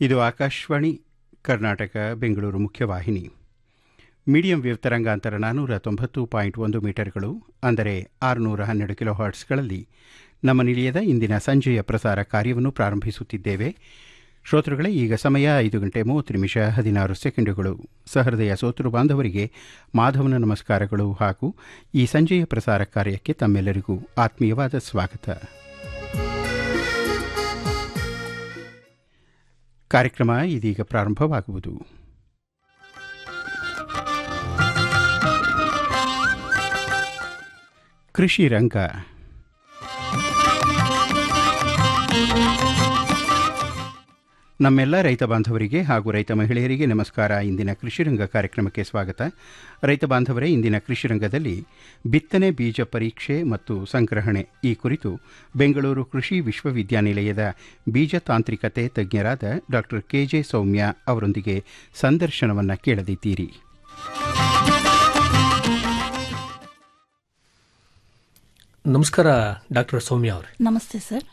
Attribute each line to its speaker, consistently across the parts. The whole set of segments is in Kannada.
Speaker 1: ಇದು ಆಕಾಶವಾಣಿ ಕರ್ನಾಟಕ ಬೆಂಗಳೂರು ಮುಖ್ಯವಾಹಿನಿ ಮೀಡಿಯಂ ವೇವ್ ತರಂಗಾಂತರ ನಾನ್ನೂರ ತೊಂಬತ್ತು ಪಾಯಿಂಟ್ ಒಂದು ಮೀಟರ್ಗಳು ಅಂದರೆ ಆರುನೂರ ಹನ್ನೆರಡು ಕಿಲೋ ಹರ್ಟ್ಸ್ಗಳಲ್ಲಿ ನಮ್ಮ ನಿಲಯದ ಇಂದಿನ ಸಂಜೆಯ ಪ್ರಸಾರ ಕಾರ್ಯವನ್ನು ಪ್ರಾರಂಭಿಸುತ್ತಿದ್ದೇವೆ ಶ್ರೋತೃಗಳೇ ಈಗ ಸಮಯ ಐದು ಗಂಟೆ ಮೂವತ್ತು ನಿಮಿಷ ಹದಿನಾರು ಸೆಕೆಂಡುಗಳು ಸಹೃದಯ ಸೋತೃ ಬಾಂಧವರಿಗೆ ಮಾಧವನ ನಮಸ್ಕಾರಗಳು ಹಾಗೂ ಈ ಸಂಜೆಯ ಪ್ರಸಾರ ಕಾರ್ಯಕ್ಕೆ ತಮ್ಮೆಲ್ಲರಿಗೂ ಆತ್ಮೀಯವಾದ ಸ್ವಾಗತ ಕಾರ್ಯಕ್ರಮ ಇದೀಗ ಪ್ರಾರಂಭವಾಗುವುದು ಕೃಷಿ ರಂಗ ನಮ್ಮೆಲ್ಲ ರೈತ ಬಾಂಧವರಿಗೆ ಹಾಗೂ ರೈತ ಮಹಿಳೆಯರಿಗೆ ನಮಸ್ಕಾರ ಇಂದಿನ ಕೃಷಿರಂಗ ಕಾರ್ಯಕ್ರಮಕ್ಕೆ ಸ್ವಾಗತ ರೈತ ಬಾಂಧವರೇ ಇಂದಿನ ಕೃಷಿರಂಗದಲ್ಲಿ ಬಿತ್ತನೆ ಬೀಜ ಪರೀಕ್ಷೆ ಮತ್ತು ಸಂಗ್ರಹಣೆ ಈ ಕುರಿತು ಬೆಂಗಳೂರು ಕೃಷಿ ವಿಶ್ವವಿದ್ಯಾನಿಲಯದ ಬೀಜ ತಾಂತ್ರಿಕತೆ ತಜ್ಞರಾದ ಡಾಕ್ಟರ್ ಕೆಜೆ ಸೌಮ್ಯ ಅವರೊಂದಿಗೆ ಸಂದರ್ಶನವನ್ನು ಕೇಳದಿದ್ದೀರಿ
Speaker 2: ನಮಸ್ಕಾರ ಡಾಕ್ಟರ್ ಸೌಮ್ಯ ಅವರೇ
Speaker 3: ನಮಸ್ತೆ ಸರ್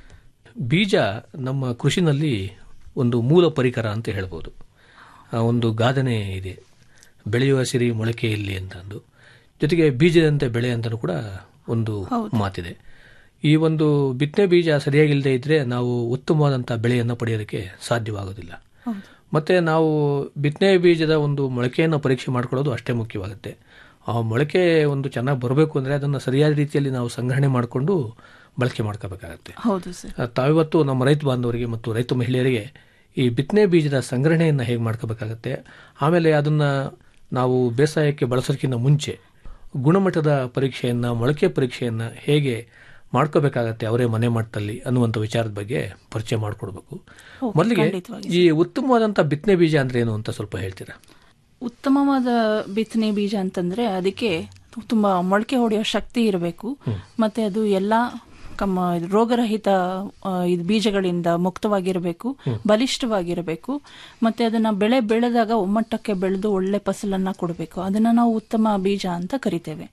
Speaker 2: ಬೀಜ ನಮ್ಮ ಕೃಷಿನಲ್ಲಿ ಒಂದು ಮೂಲ ಪರಿಕರ ಅಂತ ಹೇಳ್ಬೋದು ಆ, ಒಂದು ಗಾದನೆ ಇದೆ ಬೆಳೆಯುವ ಸಿರಿ ಮೊಳಕೆ ಇಲ್ಲಿ ಅಂತಂದು ಜೊತೆಗೆ ಬೀಜದಂತೆ ಬೆಳೆ ಅಂತಲೂ ಕೂಡ ಒಂದು ಮಾತಿದೆ ಈ ಒಂದು ಬಿತ್ತನೆ ಬೀಜ ಸರಿಯಾಗಿಲ್ಲದೆ ಇದ್ರೆ ನಾವು ಉತ್ತಮವಾದಂಥ ಬೆಳೆಯನ್ನು ಪಡೆಯೋದಕ್ಕೆ ಸಾಧ್ಯವಾಗೋದಿಲ್ಲ ಮತ್ತೆ ನಾವು ಬಿತ್ತನೆ ಬೀಜದ ಒಂದು ಮೊಳಕೆಯನ್ನು ಪರೀಕ್ಷೆ ಮಾಡ್ಕೊಳ್ಳೋದು ಅಷ್ಟೇ ಮುಖ್ಯವಾಗುತ್ತೆ ಆ ಮೊಳಕೆ ಒಂದು ಚೆನ್ನಾಗಿ ಬರಬೇಕು ಅಂದರೆ ಅದನ್ನು ಸರಿಯಾದ ರೀತಿಯಲ್ಲಿ ನಾವು ಸಂಗ್ರಹಣೆ ಮಾಡಿಕೊಂಡು ಬಳಕೆ ಮಾಡ್ಕೋಬೇಕಾಗತ್ತೆ
Speaker 3: ಹೌದು ಸರ್
Speaker 2: ಆ, ತಾವಿವತ್ತು ನಮ್ಮ ರೈತ ಬಾಂಧವರಿಗೆ ಮತ್ತು ರೈತ ಮಹಿಳೆಯರಿಗೆ ಈ ಬಿತ್ತನೆ ಬೀಜದ ಸಂಗ್ರಹಣೆಯನ್ನು ಹೇಗೆ ಮಾಡ್ಕೋಬೇಕಾಗತ್ತೆ ಆಮೇಲೆ ಅದನ್ನು ನಾವು ಬೇಸಾಯಕ್ಕೆ ಬಳಸೋದಕ್ಕಿಂತ ಮುಂಚೆ ಗುಣಮಟ್ಟದ ಪರೀಕ್ಷೆಯನ್ನು ಮೊಳಕೆ ಪರೀಕ್ಷೆಯನ್ನು ಹೇಗೆ ಮಾಡ್ಕೋಬೇಕಾಗತ್ತೆ ಅವರೇ ಮನೆ ಮಟ್ಟದಲ್ಲಿ ಅನ್ನುವಂಥ ವಿಚಾರದ ಬಗ್ಗೆ ಪರಿಚಯ ಮಾಡಿಕೊಡ್ಬೇಕು ಮೊದಲಿಗೆ
Speaker 3: ಖಂಡಿತವಾಗಿ
Speaker 2: ಈ ಉತ್ತಮವಾದಂಥ ಬಿತ್ತನೆ ಬೀಜ ಅಂದ್ರೆ ಏನು ಅಂತ ಸ್ವಲ್ಪ ಹೇಳ್ತೀರಾ
Speaker 3: ಉತ್ತಮವಾದ ಬಿತ್ತನೆ ಬೀಜ ಅಂತಂದ್ರೆ ಅದಕ್ಕೆ ತುಂಬಾ ಮೊಳಕೆ ಹೊಡೆಯೋ ಶಕ್ತಿ ಇರಬೇಕು ಮತ್ತೆ ಅದು ಎಲ್ಲ ಕಮ್ಮ ರೋಗರಹಿತ ಆ, ಇದು ಬೀಜಗಳಿಂದ ಮುಕ್ತವಾಗಿರಬೇಕು ಬಲಿಷ್ಠವಾಗಿರಬೇಕು ಮತ್ತೆ ಅದನ್ನ ಬೆಳೆ ಬೆಳೆದಾಗ ಒಮ್ಮಟ್ಟಕ್ಕೆ ಬೆಳೆದು ಒಳ್ಳೆ ಫಸಲನ್ನ ಕೊಡಬೇಕು ಅದನ್ನ ನಾವು ಉತ್ತಮ ಬೀಜ ಅಂತ ಕರಿತೇವೆ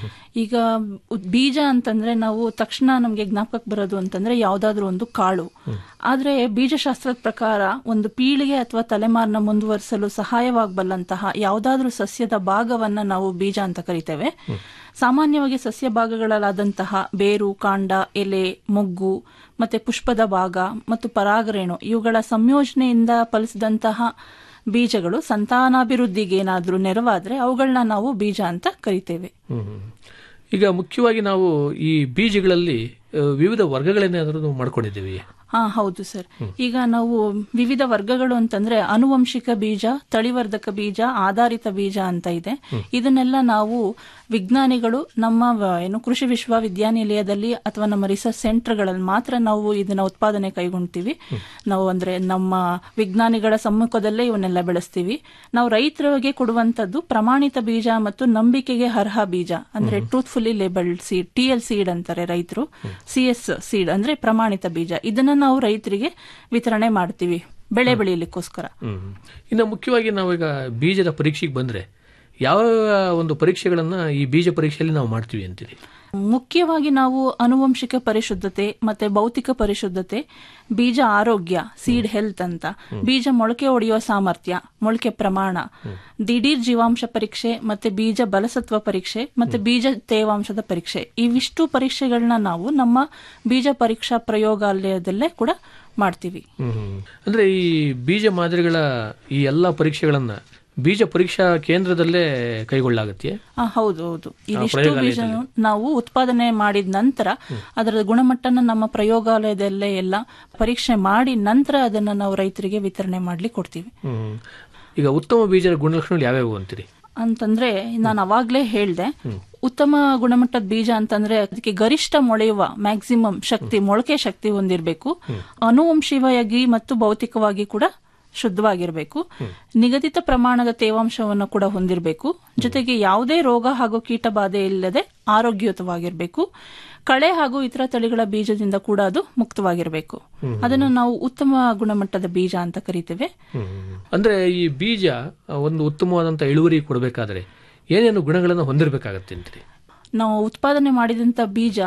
Speaker 3: ಈಗ ಉ- ಬೀಜ ಅಂತಂದ್ರೆ ನಾವು ತಕ್ಷಣ ನಮಗೆ ಜ್ಞಾಪಕಕ್ಕೆ ಬರೋದು ಅಂತಂದ್ರೆ ಯಾವ್ದಾದ್ರು ಒಂದು ಕಾಳು ಆದ್ರೆ ಬೀಜಶಾಸ್ತ್ರದ ಪ್ರಕಾರ ಒಂದು ಪೀಳಿಗೆ ಅಥವಾ ತಲೆಮಾರನ್ನ ಮುಂದುವರಿಸಲು ಸಹಾಯವಾಗಬಲ್ಲಂತಹ ಯಾವ್ದಾದ್ರೂ ಸಸ್ಯದ ಭಾಗವನ್ನ ನಾವು ಬೀಜ ಅಂತ ಕರಿತೇವೆ ಸಾಮಾನ್ಯವಾಗಿ ಸಸ್ಯ ಭಾಗಗಳಾದಂತಹ ಬೇರು ಕಾಂಡ ಎಲೆ ಮೊಗ್ಗು ಮತ್ತೆ ಪುಷ್ಪದ ಭಾಗ ಮತ್ತು ಪರಾಗರೇಣು ಇವುಗಳ ಸಂಯೋಜನೆಯಿಂದ ಫಲಿಸಿದಂತಹ ಬೀಜಗಳು ಸಂತಾನಾಭಿವೃದ್ಧಿಗೆ ಏನಾದ್ರೂ ನೆರವಾದ್ರೆ ಅವುಗಳನ್ನ ನಾವು ಬೀಜ ಅಂತ ಕರಿತೇವೆ
Speaker 2: ಹ್ಮ್. ಈಗ ಮುಖ್ಯವಾಗಿ ನಾವು ಈ ಬೀಜಗಳಲ್ಲಿ ಆ, ವಿವಿಧ ವರ್ಗಗಳನ್ನೇನಾದರೂ ಮಾಡ್ಕೊಂಡಿದ್ದೀವಿ
Speaker 3: ಹಾ ಹೌದು ಸರ್ ಈಗ ನಾವು ವಿವಿಧ ವರ್ಗಗಳು ಅಂತಂದ್ರೆ ಅನುವಂಶಿಕ ಬೀಜ ತಳಿವರ್ಧಕ ಬೀಜ ಆಧಾರಿತ ಬೀಜ ಅಂತ ಇದೆ ಇದನ್ನೆಲ್ಲ ನಾವು ವಿಜ್ಞಾನಿಗಳು ನಮ್ಮ ವ- ಏನು ಕೃಷಿ ವಿಶ್ವವಿದ್ಯಾನಿಲಯದಲ್ಲಿ ಅಥವಾ ನಮ್ಮ ರಿಸರ್ಚ್ ಸೆಂಟರ್ಗಳಲ್ಲಿ ಮಾತ್ರ ನಾವು ಇದನ್ನ ಉತ್ಪಾದನೆ ಕೈಗೊಳ್ತೀವಿ ನಾವು ಅಂದ್ರೆ ನಮ್ಮ ವಿಜ್ಞಾನಿಗಳ ಸಮ್ಮುಖದಲ್ಲೇ ಇವನ್ನೆಲ್ಲ ಬೆಳೆಸ್ತೀವಿ ನಾವು ರೈತರಿಗೆ ಕೊಡುವಂತದ್ದು ಪ್ರಮಾಣಿತ ಬೀಜ ಮತ್ತು ನಂಬಿಕೆಗೆ ಅರ್ಹ ಬೀಜ ಅಂದ್ರೆ truthfully labelled seed T L seed ಅಂತಾರೆ ರೈತರು ಸಿ ಎಸ್ ಸೀಡ್ ಅಂದ್ರೆ ಪ್ರಮಾಣಿತ ಬೀಜ ಇದನ್ನ ನಾವು ರೈತರಿಗೆ ವಿತರಣೆ ಮಾಡ್ತೀವಿ ಬೆಳೆ ಬೆಳೆಯಲಿಕ್ಕೋಸ್ಕರ
Speaker 2: ಹ್ಮ್. ಇನ್ನು ಮುಖ್ಯವಾಗಿ ನಾವೀಗ ಬೀಜದ ಪರೀಕ್ಷೆಗೆ ಬಂದ್ರೆ ಯಾವ ಒಂದು ಪರೀಕ್ಷೆಗಳನ್ನ ಈ ಬೀಜ ಪರೀಕ್ಷೆಯಲ್ಲಿ ನಾವು ಮಾಡ್ತೀವಿ ಅಂತೀರಿ
Speaker 3: ಮುಖ್ಯವಾಗಿ ನಾವು ಅನುವಂಶಿಕ ಪರಿಶುದ್ಧತೆ ಮತ್ತೆ ಭೌತಿಕ ಪರಿಶುದ್ಧತೆ ಬೀಜ ಆರೋಗ್ಯ ಸೀಡ್ ಹೆಲ್ತ್ ಅಂತ ಬೀಜ ಮೊಳಕೆ ಹೊಡೆಯುವ ಸಾಮರ್ಥ್ಯ ಮೊಳಕೆ ಪ್ರಮಾಣ ದಿಢೀರ್ ಜೀವಾಂಶ ಪರೀಕ್ಷೆ ಮತ್ತೆ ಬೀಜ ಬಲಸತ್ವ ಪರೀಕ್ಷೆ ಮತ್ತೆ ಬೀಜ ತೇವಾಂಶದ ಪರೀಕ್ಷೆ ಇವಿಷ್ಟು ಪರೀಕ್ಷೆಗಳನ್ನ ನಾವು ನಮ್ಮ ಬೀಜ ಪರೀಕ್ಷಾ ಪ್ರಯೋಗಾಲಯದಲ್ಲೇ ಕೂಡ ಮಾಡ್ತೀವಿ
Speaker 2: ಹ್ಮ್. ಅಂದ್ರೆ ಈ ಬೀಜ ಮಾದರಿಗಳ ಈ ಎಲ್ಲ ಪರೀಕ್ಷೆಗಳನ್ನ ಬೀಜ ಪರೀಕ್ಷಾ ಕೇಂದ್ರದಲ್ಲೇ ಕೈಗೊಳ್ಳಾಗತ್ತೆ
Speaker 3: ಆ, ಹೌದು ಹೌದು ಇದಿಷ್ಟು ಬೀಜ ನಾವು ಉತ್ಪಾದನೆ ಮಾಡಿದ ನಂತರ ಅದರ ಗುಣಮಟ್ಟನ ನಮ್ಮ ಪ್ರಯೋಗಾಲಯದಲ್ಲೇ ಎಲ್ಲ ಪರೀಕ್ಷೆ ಮಾಡಿ ನಂತರ ಅದನ್ನ ನಾವು ರೈತರಿಗೆ ವಿತರಣೆ ಮಾಡ್ಲಿಕ್ಕೆ ಕೊಡ್ತೀವಿ
Speaker 2: ಹ್ಮ್. ಈಗ ಉತ್ತಮ ಬೀಜದ ಗುಣಲಕ್ಷಣಗಳು ಯಾವ್ಯಾವು ಅಂತೀರಿ
Speaker 3: ಅಂತಂದ್ರೆ ನಾನು ಅವಾಗ್ಲೇ ಹೇಳ್ದೆ ಉತ್ತಮ ಗುಣಮಟ್ಟದ ಬೀಜ ಅಂತಂದ್ರೆ ಅದಕ್ಕೆ ಗರಿಷ್ಠ ಮೊಳೆಯುವ ಮ್ಯಾಕ್ಸಿಮಮ್ ಶಕ್ತಿ ಮೊಳಕೆ ಶಕ್ತಿ ಹೊಂದಿರಬೇಕು ಅನುವಂಶೀಯವಾಗಿ ಮತ್ತು ಭೌತಿಕವಾಗಿ ಕೂಡ ಶುದ್ಧವಾಗಿರಬೇಕು ನಿಗದಿತ ಪ್ರಮಾಣದ ತೇವಾಂಶವನ್ನು ಕೂಡ ಹೊಂದಿರಬೇಕು ಜೊತೆಗೆ ಯಾವುದೇ ರೋಗ ಹಾಗೂ ಕೀಟ ಬಾಧೆ ಇಲ್ಲದೆ ಆರೋಗ್ಯಯುತವಾಗಿರಬೇಕು ಕಳೆ ಹಾಗೂ ಇತರ ತಳಿಗಳ ಬೀಜದಿಂದ ಕೂಡ ಅದು ಮುಕ್ತವಾಗಿರಬೇಕು ಅದನ್ನು ನಾವು ಉತ್ತಮ ಗುಣಮಟ್ಟದ ಬೀಜ ಅಂತ ಕರಿತೇವೆ
Speaker 2: ಹ್ಮ್. ಅಂದ್ರೆ ಈ ಬೀಜ ಆ, ಒಂದು ಉತ್ತಮವಾದಂತ ಇಳುವರಿ ಕೊಡಬೇಕಾದ್ರೆ ಏನೇನು ಗುಣಗಳನ್ನು ಹೊಂದಿರಬೇಕಾಗತ್ತೆ ಅಂತೀರಿ
Speaker 3: ನಾವು ಉತ್ಪಾದನೆ ಮಾಡಿದಂತ ಬೀಜ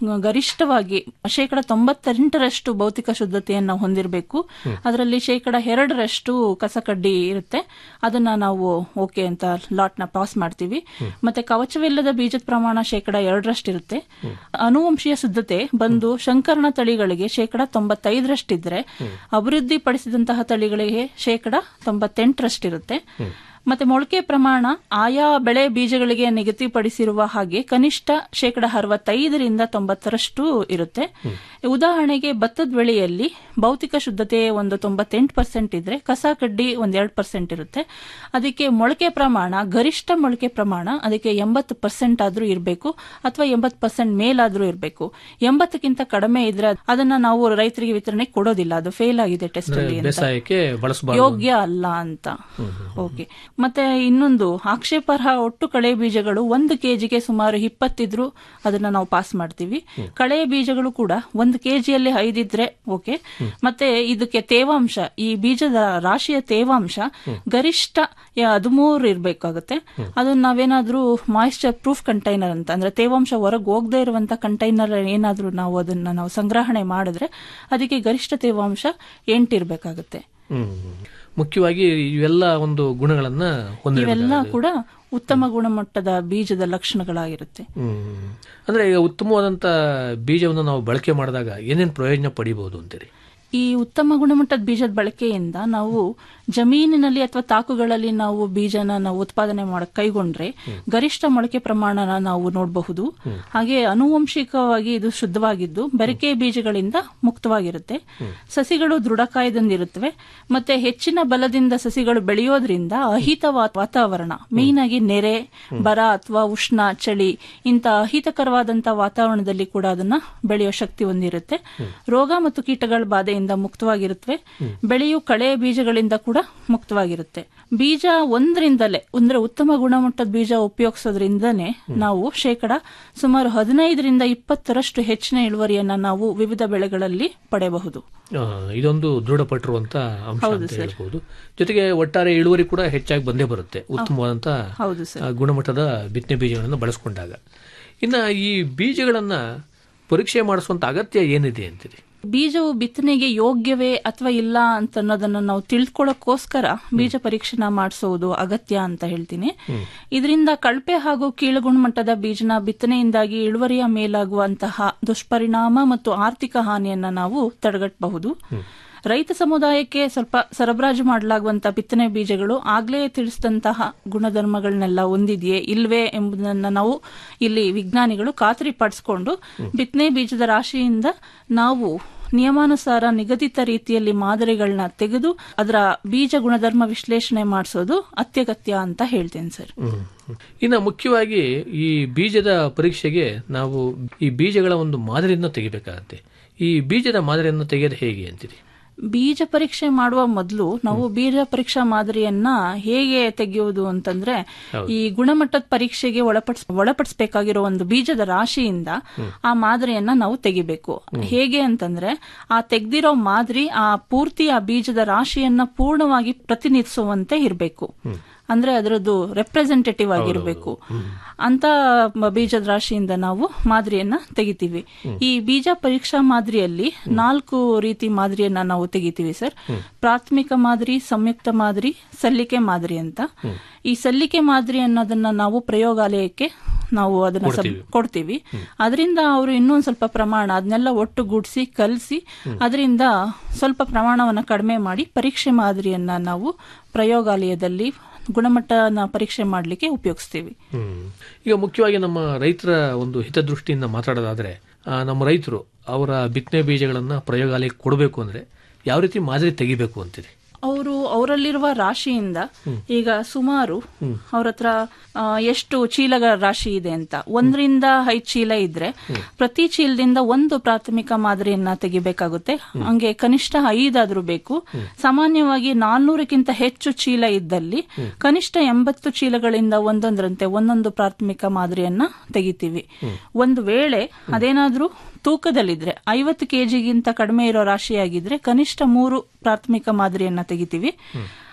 Speaker 3: ಗರಿಷ್ಠವಾಗಿ ಶೇಕಡ ತೊಂಬತ್ತೆಂಟರಷ್ಟು ಭೌತಿಕ ಶುದ್ಧತೆಯನ್ನು ಹೊಂದಿರಬೇಕು ಅದರಲ್ಲಿ ಶೇಕಡ ಎರಡರಷ್ಟು ಕಸಕಡ್ಡಿ ಇರುತ್ತೆ ಅದನ್ನ ನಾವು ಓಕೆ ಅಂತ ಲಾಟ್ ನ ಪಾಸ್ ಮಾಡ್ತೀವಿ ಮತ್ತೆ ಕವಚವಿಲ್ಲದ ಬೀಜದ ಪ್ರಮಾಣ ಶೇಕಡ ಎರಡರಷ್ಟಿರುತ್ತೆ ಅನುವಂಶೀಯ ಶುದ್ಧತೆ ಬಂದು ಶಂಕರಣ ತಳಿಗಳಿಗೆ ಶೇಕಡ ತೊಂಬತ್ತೈದರಷ್ಟಿದ್ರೆ ಅಭಿವೃದ್ಧಿ ಪಡಿಸಿದಂತಹ ತಳಿಗಳಿಗೆ ಶೇಕಡ ತೊಂಬತ್ತೆಂಟರಷ್ಟಿರುತ್ತೆ ಮತ್ತೆ ಮೊಳಕೆ ಪ್ರಮಾಣ ಆಯಾ ಬೆಳೆ ಬೀಜಗಳಿಗೆ ನಿಗದಿಪಡಿಸಿರುವ ಹಾಗೆ ಕನಿಷ್ಠ ಶೇಕಡ ಅರವತ್ತೈದರಿಂದ ತೊಂಬತ್ತರಷ್ಟು ಇರುತ್ತೆ ಉದಾಹರಣೆಗೆ ಭತ್ತದ ಬೆಳೆಯಲ್ಲಿ ಭೌತಿಕ ಶುದ್ಧತೆ ಒಂದು ತೊಂಬತ್ತೆಂಟು ಪರ್ಸೆಂಟ್ ಇದ್ರೆ ಕಸ ಕಡ್ಡಿ ಒಂದ್ ಎರಡು ಪರ್ಸೆಂಟ್ ಇರುತ್ತೆ ಅದಕ್ಕೆ ಮೊಳಕೆ ಪ್ರಮಾಣ ಗರಿಷ್ಠ ಮೊಳಕೆ ಪ್ರಮಾಣ ಅದಕ್ಕೆ ಎಂಬತ್ತು ಪರ್ಸೆಂಟ್ ಆದ್ರೂ ಇರಬೇಕು ಅಥವಾ ಎಂಬತ್ತು ಪರ್ಸೆಂಟ್ ಮೇಲಾದ್ರೂ ಇರಬೇಕು ಎಂಬತ್ತಕ್ಕಿಂತ ಕಡಿಮೆ ಇದ್ರೆ ಅದನ್ನ ನಾವು ರೈತರಿಗೆ ವಿತರಣೆ ಕೊಡೋದಿಲ್ಲ ಅದು ಫೇಲ್ ಆಗಿದೆ ಟೆಸ್ಟ್ ಅಲ್ಲಿ ಅಂತ
Speaker 2: ಬೇಸಾಯಕ್ಕೆ ಬಳಸಬಾರದು
Speaker 3: ಯೋಗ್ಯ ಅಲ್ಲ ಅಂತ ಓಕೆ ಮತ್ತೆ ಇನ್ನೊಂದು ಆಕ್ಷೇಪಾರ್ಹ ಒಟ್ಟು ಕಳೆ ಬೀಜಗಳು ಒಂದು ಕೆಜಿಗೆ ಸುಮಾರು ಇಪ್ಪತ್ತಿದ್ರು ಅದನ್ನ ನಾವು ಪಾಸ್ ಮಾಡ್ತೀವಿ ಕಳೆ ಬೀಜಗಳು ಕೂಡ ಒಂದು ಕೆಜಿಯಲ್ಲಿ ಐದಿದ್ರೆ ಓಕೆ ಮತ್ತೆ ಇದಕ್ಕೆ ತೇವಾಂಶ ಈ ಬೀಜದ ರಾಶಿಯ ತೇವಾಂಶ ಗರಿಷ್ಠ ಹದಿಮೂರು ಇರ್ಬೇಕಾಗುತ್ತೆ ಅದನ್ನ ನಾವೇನಾದ್ರೂ ಮಾಯಿಶ್ಚರ್ ಪ್ರೂಫ್ ಕಂಟೈನರ್ ಅಂತ ಅಂದ್ರೆ ತೇವಾಂಶ ಹೊರಗೆ ಹೋಗದೆ ಇರುವಂತ ಕಂಟೈನರ್ ಏನಾದ್ರೂ ನಾವು ಅದನ್ನ ನಾವು ಸಂಗ್ರಹಣೆ ಮಾಡಿದ್ರೆ ಅದಕ್ಕೆ ಗರಿಷ್ಠ ತೇವಾಂಶ ಎಂಟಿರ್ಬೇಕಾಗುತ್ತೆ
Speaker 2: ಹ್ಮ್. ಮುಖ್ಯವಾಗಿ ಇವೆಲ್ಲ ಒಂದು ಗುಣಗಳನ್ನ ಹೊಂದಿರಬೇಕು
Speaker 3: ಇವೆಲ್ಲ ಕೂಡ ಉತ್ತಮ ಗುಣಮಟ್ಟದ ಬೀಜದ ಲಕ್ಷಣಗಳಾಗಿರುತ್ತೆ
Speaker 2: ಹ್ಮ್. ಅಂದ್ರೆ ಈಗ ಉತ್ತಮವಾದಂತ ಬೀಜವನ್ನು ನಾವು ಬಳಕೆ ಮಾಡಿದಾಗ ಏನೇನು ಪ್ರಯೋಜನ ಪಡಿಬಹುದು ಅಂತೀರಿ
Speaker 3: ಈ ಉತ್ತಮ ಗುಣಮಟ್ಟದ ಬೀಜದ ಬಳಕೆಯಿಂದ ನಾವು ಜಮೀನಿನಲ್ಲಿ ಅಥವಾ ತಾಕುಗಳಲ್ಲಿ ನಾವು ಬೀಜನ ನಾವು ಉತ್ಪಾದನೆ ಮಾಡಕ್ ಕೈಗೊಂಡ್ರೆ ಗರಿಷ್ಠ ಮೊಳಕೆ ಪ್ರಮಾಣನ ನಾವು ನೋಡಬಹುದು ಹಾಗೆ ಅನುವಂಶಿಕವಾಗಿ ಇದು ಶುದ್ಧವಾಗಿದ್ದು ಬೆರಕೆ ಬೀಜಗಳಿಂದ ಮುಕ್ತವಾಗಿರುತ್ತೆ ಸಸಿಗಳು ದೃಢಕಾಯದಿಂದಿರುತ್ತವೆ ಮತ್ತೆ ಹೆಚ್ಚಿನ ಬಲದಿಂದ ಸಸಿಗಳು ಬೆಳೆಯೋದ್ರಿಂದ ಅಹಿತ ವಾ- ವಾತಾವರಣ ಮೇನ್ ಆಗಿ ನೆರೆ ಬರ ಅಥವಾ ಉಷ್ಣ ಚಳಿ ಇಂಥ ಅಹಿತಕರವಾದಂತ ವಾತಾವರಣದಲ್ಲಿ ಕೂಡ ಅದನ್ನ ಬೆಳೆಯೋ ಶಕ್ತಿ ಹೊಂದಿರುತ್ತೆ ರೋಗ ಮತ್ತು ಕೀಟಗಳ ಬಾಧೆಯಿಂದ ಮುಕ್ತವಾಗಿರುತ್ತವೆ ಬೆಳೆಯು ಕಳೆ ಬೀಜಗಳಿಂದ ಕೂಡ ಮುಕ್ತವಾಗಿರುತ್ತೆ ಬೀಜ ಒಂದರಿಂದಲೇ ಅಂದ್ರೆ ಉತ್ತಮ ಗುಣಮಟ್ಟದ ಬೀಜ ಉಪಯೋಗಿಸೋದ್ರಿಂದನೇ ನಾವು ಶೇಕಡ ಸುಮಾರು ಹದಿನೈದರಿಂದ ಇಪ್ಪತ್ತರಷ್ಟು ಹೆಚ್ಚಿನ ಇಳುವರಿಯನ್ನ ನಾವು ವಿವಿಧ ಬೆಳೆಗಳಲ್ಲಿ ಪಡೆಯಬಹುದು
Speaker 2: ಆ, ಇದೊಂದು ದೃಢಪಟ್ಟಿರುವಂತ ಅಂಶ ಅಂತ ಹೇಳ್ಬೋದು ಜೊತೆಗೆ ಒಟ್ಟಾರೆ ಇಳುವರಿ ಕೂಡ ಹೆಚ್ಚಾಗಿ ಬಂದೇ ಬರುತ್ತೆ ಉತ್ತಮವಾದಂತ
Speaker 3: ಹೌದು ಸರ್
Speaker 2: ಆ, ಗುಣಮಟ್ಟದ ಬಿತ್ತನೆ ಬೀಜಗಳನ್ನು ಬಳಸ್ಕೊಂಡಾಗ ಇನ್ನ ಈ ಬೀಜಗಳನ್ನ ಪರೀಕ್ಷೆ ಮಾಡಿಸುವಂತ ಅಗತ್ಯ ಏನಿದೆ ಅಂತೀರಿ
Speaker 3: ಬೀಜವು ಬಿತ್ತನೆಗೆ ಯೋಗ್ಯವೇ ಅಥವಾ ಇಲ್ಲ ಅಂತ ಅನ್ನೋದನ್ನ ನಾವು ತಿಳ್ಕೊಳ್ಳೋಕ್ಕೋಸ್ಕರ ಬೀಜ ಪರೀಕ್ಷೆನ ಮಾಡಿಸೋದು ಅಗತ್ಯ ಅಂತ ಹೇಳ್ತೀನಿ ಇದರಿಂದ ಕಳಪೆ ಹಾಗೂ ಕೀಳು ಗುಣಮಟ್ಟದ ಬೀಜನ ಬಿತ್ತನೆಯಿಂದಾಗಿ ಇಳುವರಿಯ ಮೇಲಾಗುವಂತಹ ದುಷ್ಪರಿಣಾಮ ಮತ್ತು ಆರ್ಥಿಕ ಹಾನಿಯನ್ನ ನಾವು ತಡೆಗಟ್ಟಬಹುದು ರೈತ ಸಮುದಾಯಕ್ಕೆ ಸ್ವಲ್ಪ ಸರಬರಾಜು ಮಾಡಲಾಗುವಂತಹ ಬಿತ್ತನೆ ಬೀಜಗಳು ಆಗ್ಲೇ ತಿಳಿಸಿದಂತಹ ಗುಣಧರ್ಮಗಳನ್ನೆಲ್ಲ ಹೊಂದಿದೆಯೇ ಇಲ್ವೇ ಎಂಬುದನ್ನ ನಾವು ಇಲ್ಲಿ ವಿಜ್ಞಾನಿಗಳು ಖಾತರಿ ಪಡಿಸ್ಕೊಂಡು ಬಿತ್ತನೆ ಬೀಜದ ರಾಶಿಯಿಂದ ನಾವು ನಿಯಮಾನುಸಾರ ನಿಗದಿತ ರೀತಿಯಲ್ಲಿ ಮಾದರಿಗಳನ್ನ ತೆಗೆದು ಅದರ ಬೀಜ ಗುಣಧರ್ಮ ವಿಶ್ಲೇಷಣೆ ಮಾಡಿಸೋದು ಅತ್ಯಗತ್ಯ ಅಂತ ಹೇಳ್ತೇನೆ ಸರ್
Speaker 2: ಹ್ಮ್. ಇನ್ನು ಮುಖ್ಯವಾಗಿ ಈ ಬೀಜದ ಪರೀಕ್ಷೆಗೆ ನಾವು ಈ ಬೀಜಗಳ ಒಂದು ಮಾದರಿಯನ್ನು ತೆಗಿಬೇಕಾಗತ್ತೆ ಈ ಬೀಜದ ಮಾದರಿಯನ್ನು ತೆಗೆಯೋದು ಹೇಗೆ ಅಂತೀರಿ
Speaker 3: ಬೀಜ ಪರೀಕ್ಷೆ ಮಾಡುವ ಮೊದಲು ನಾವು ಬೀಜ ಪರೀಕ್ಷಾ ಮಾದರಿಯನ್ನ ಹೇಗೆ ತೆಗೆಯುವುದು ಅಂತಂದ್ರೆ ಈ ಗುಣಮಟ್ಟದ ಪರೀಕ್ಷೆಗೆ ಒಳಪಡಿಸ್ ಒಳಪಡಿಸಬೇಕಾಗಿರೋ ಒಂದು ಬೀಜದ ರಾಶಿಯಿಂದ ಆ ಮಾದರಿಯನ್ನ ನಾವು ತೆಗಿಬೇಕು ಹೇಗೆ ಅಂತಂದ್ರೆ ಆ ತೆಗ್ದಿರೋ ಮಾದರಿ ಆ ಪೂರ್ತಿ ಆ ಬೀಜದ ರಾಶಿಯನ್ನ ಪೂರ್ಣವಾಗಿ ಪ್ರತಿನಿಧಿಸುವಂತೆ ಇರಬೇಕು ಅಂದ್ರೆ ಅದರದ್ದು ರೆಪ್ರೆಸೆಂಟೇಟಿವ್ ಆಗಿರಬೇಕು ಅಂತ ಮ- ಬೀಜದ ರಾಶಿಯಿಂದ ನಾವು ಮಾದರಿಯನ್ನ ತೆಗಿತೀವಿ ಈ ಬೀಜ ಪರೀಕ್ಷಾ ಮಾದರಿಯಲ್ಲಿ ನಾಲ್ಕು ರೀತಿ ಮಾದರಿಯನ್ನ ನಾವು ತೆಗಿತೀವಿ ಸರ್ ಪ್ರಾಥಮಿಕ ಮಾದರಿ ಸಂಯುಕ್ತ ಮಾದರಿ ಸಲ್ಲಿಕೆ ಮಾದರಿ ಅಂತ ಈ ಸಲ್ಲಿಕೆ ಮಾದರಿ ಅನ್ನೋದನ್ನ ನಾವು ಪ್ರಯೋಗಾಲಯಕ್ಕೆ ನಾವು ಅದನ್ನ ಸಬ್- ಕೊಡ್ತೀವಿ ಅದರಿಂದ ಅವರು ಇನ್ನೊಂದ್ ಸ್ವಲ್ಪ ಪ್ರಮಾಣ ಅದನ್ನೆಲ್ಲ ಒಟ್ಟುಗೂಡಿಸಿ ಕಲಸಿ ಅದರಿಂದ ಸ್ವಲ್ಪ ಪ್ರಮಾಣವನ್ನ ಕಡಿಮೆ ಮಾಡಿ ಪರೀಕ್ಷೆ ಮಾದರಿಯನ್ನ ನಾವು ಪ್ರಯೋಗಾಲಯದಲ್ಲಿ ಗುಣಮಟ್ಟನ ಪರೀಕ್ಷೆ ಮಾಡಲಿಕ್ಕೆ ಉಪಯೋಗಿಸ್ತೀವಿ
Speaker 2: ಹ್ಮ್. ಈಗ ಮುಖ್ಯವಾಗಿ ನಮ್ಮ ರೈತರ ಒಂದು ಹಿತದೃಷ್ಟಿಯಿಂದ ಮಾತಾಡೋದಾದ್ರೆ ಆ, ನಮ್ಮ ರೈತರು ಅವರ ಬಿತ್ತನೆ ಬೀಜಗಳನ್ನ ಪ್ರಯೋಗಾಲಯಕ್ಕೆ ಕೊಡಬೇಕು ಅಂದ್ರೆ ಯಾವ ರೀತಿ ಮಾದರಿ ತೆಗಿಬೇಕು ಅಂತೀರಿ
Speaker 3: ಅವರು ಅವರಲ್ಲಿರುವ ರಾಶಿಯಿಂದ ಈಗ ಸುಮಾರು ಅವ್ರ ಹತ್ರ ಆ, ಎಷ್ಟು ಚೀಲಗಳ ರಾಶಿ ಇದೆ ಅಂತ ಒಂದರಿಂದ ಐದು ಚೀಲ ಇದ್ರೆ ಪ್ರತಿ ಚೀಲದಿಂದ ಒಂದು ಪ್ರಾಥಮಿಕ ಮಾದರಿಯನ್ನ ತೆಗಿಬೇಕಾಗುತ್ತೆ ಹಂಗೆ ಕನಿಷ್ಠ ಐದಾದ್ರೂ ಬೇಕು ಸಾಮಾನ್ಯವಾಗಿ ನಾಲ್ನೂರಕ್ಕಿಂತ ಹೆಚ್ಚು ಚೀಲ ಇದ್ದಲ್ಲಿ ಕನಿಷ್ಠ ಎಂಬತ್ತು ಚೀಲಗಳಿಂದ ಒಂದೊಂದರಂತೆ ಒಂದೊಂದು ಪ್ರಾಥಮಿಕ ಮಾದರಿಯನ್ನ ತೆಗಿತೀವಿ ಒಂದು ವೇಳೆ ಅದೇನಾದ್ರೂ ತೂಕದಲ್ಲಿದ್ರೆ ಐವತ್ತು ಕೆಜಿಗಿಂತ ಕಡಿಮೆ ಇರೋ ರಾಶಿಯಾಗಿದ್ರೆ ಕನಿಷ್ಠ ಮೂರು ಪ್ರಾಥಮಿಕ ಮಾದರಿಯನ್ನ ತೆಗಿತೀವಿ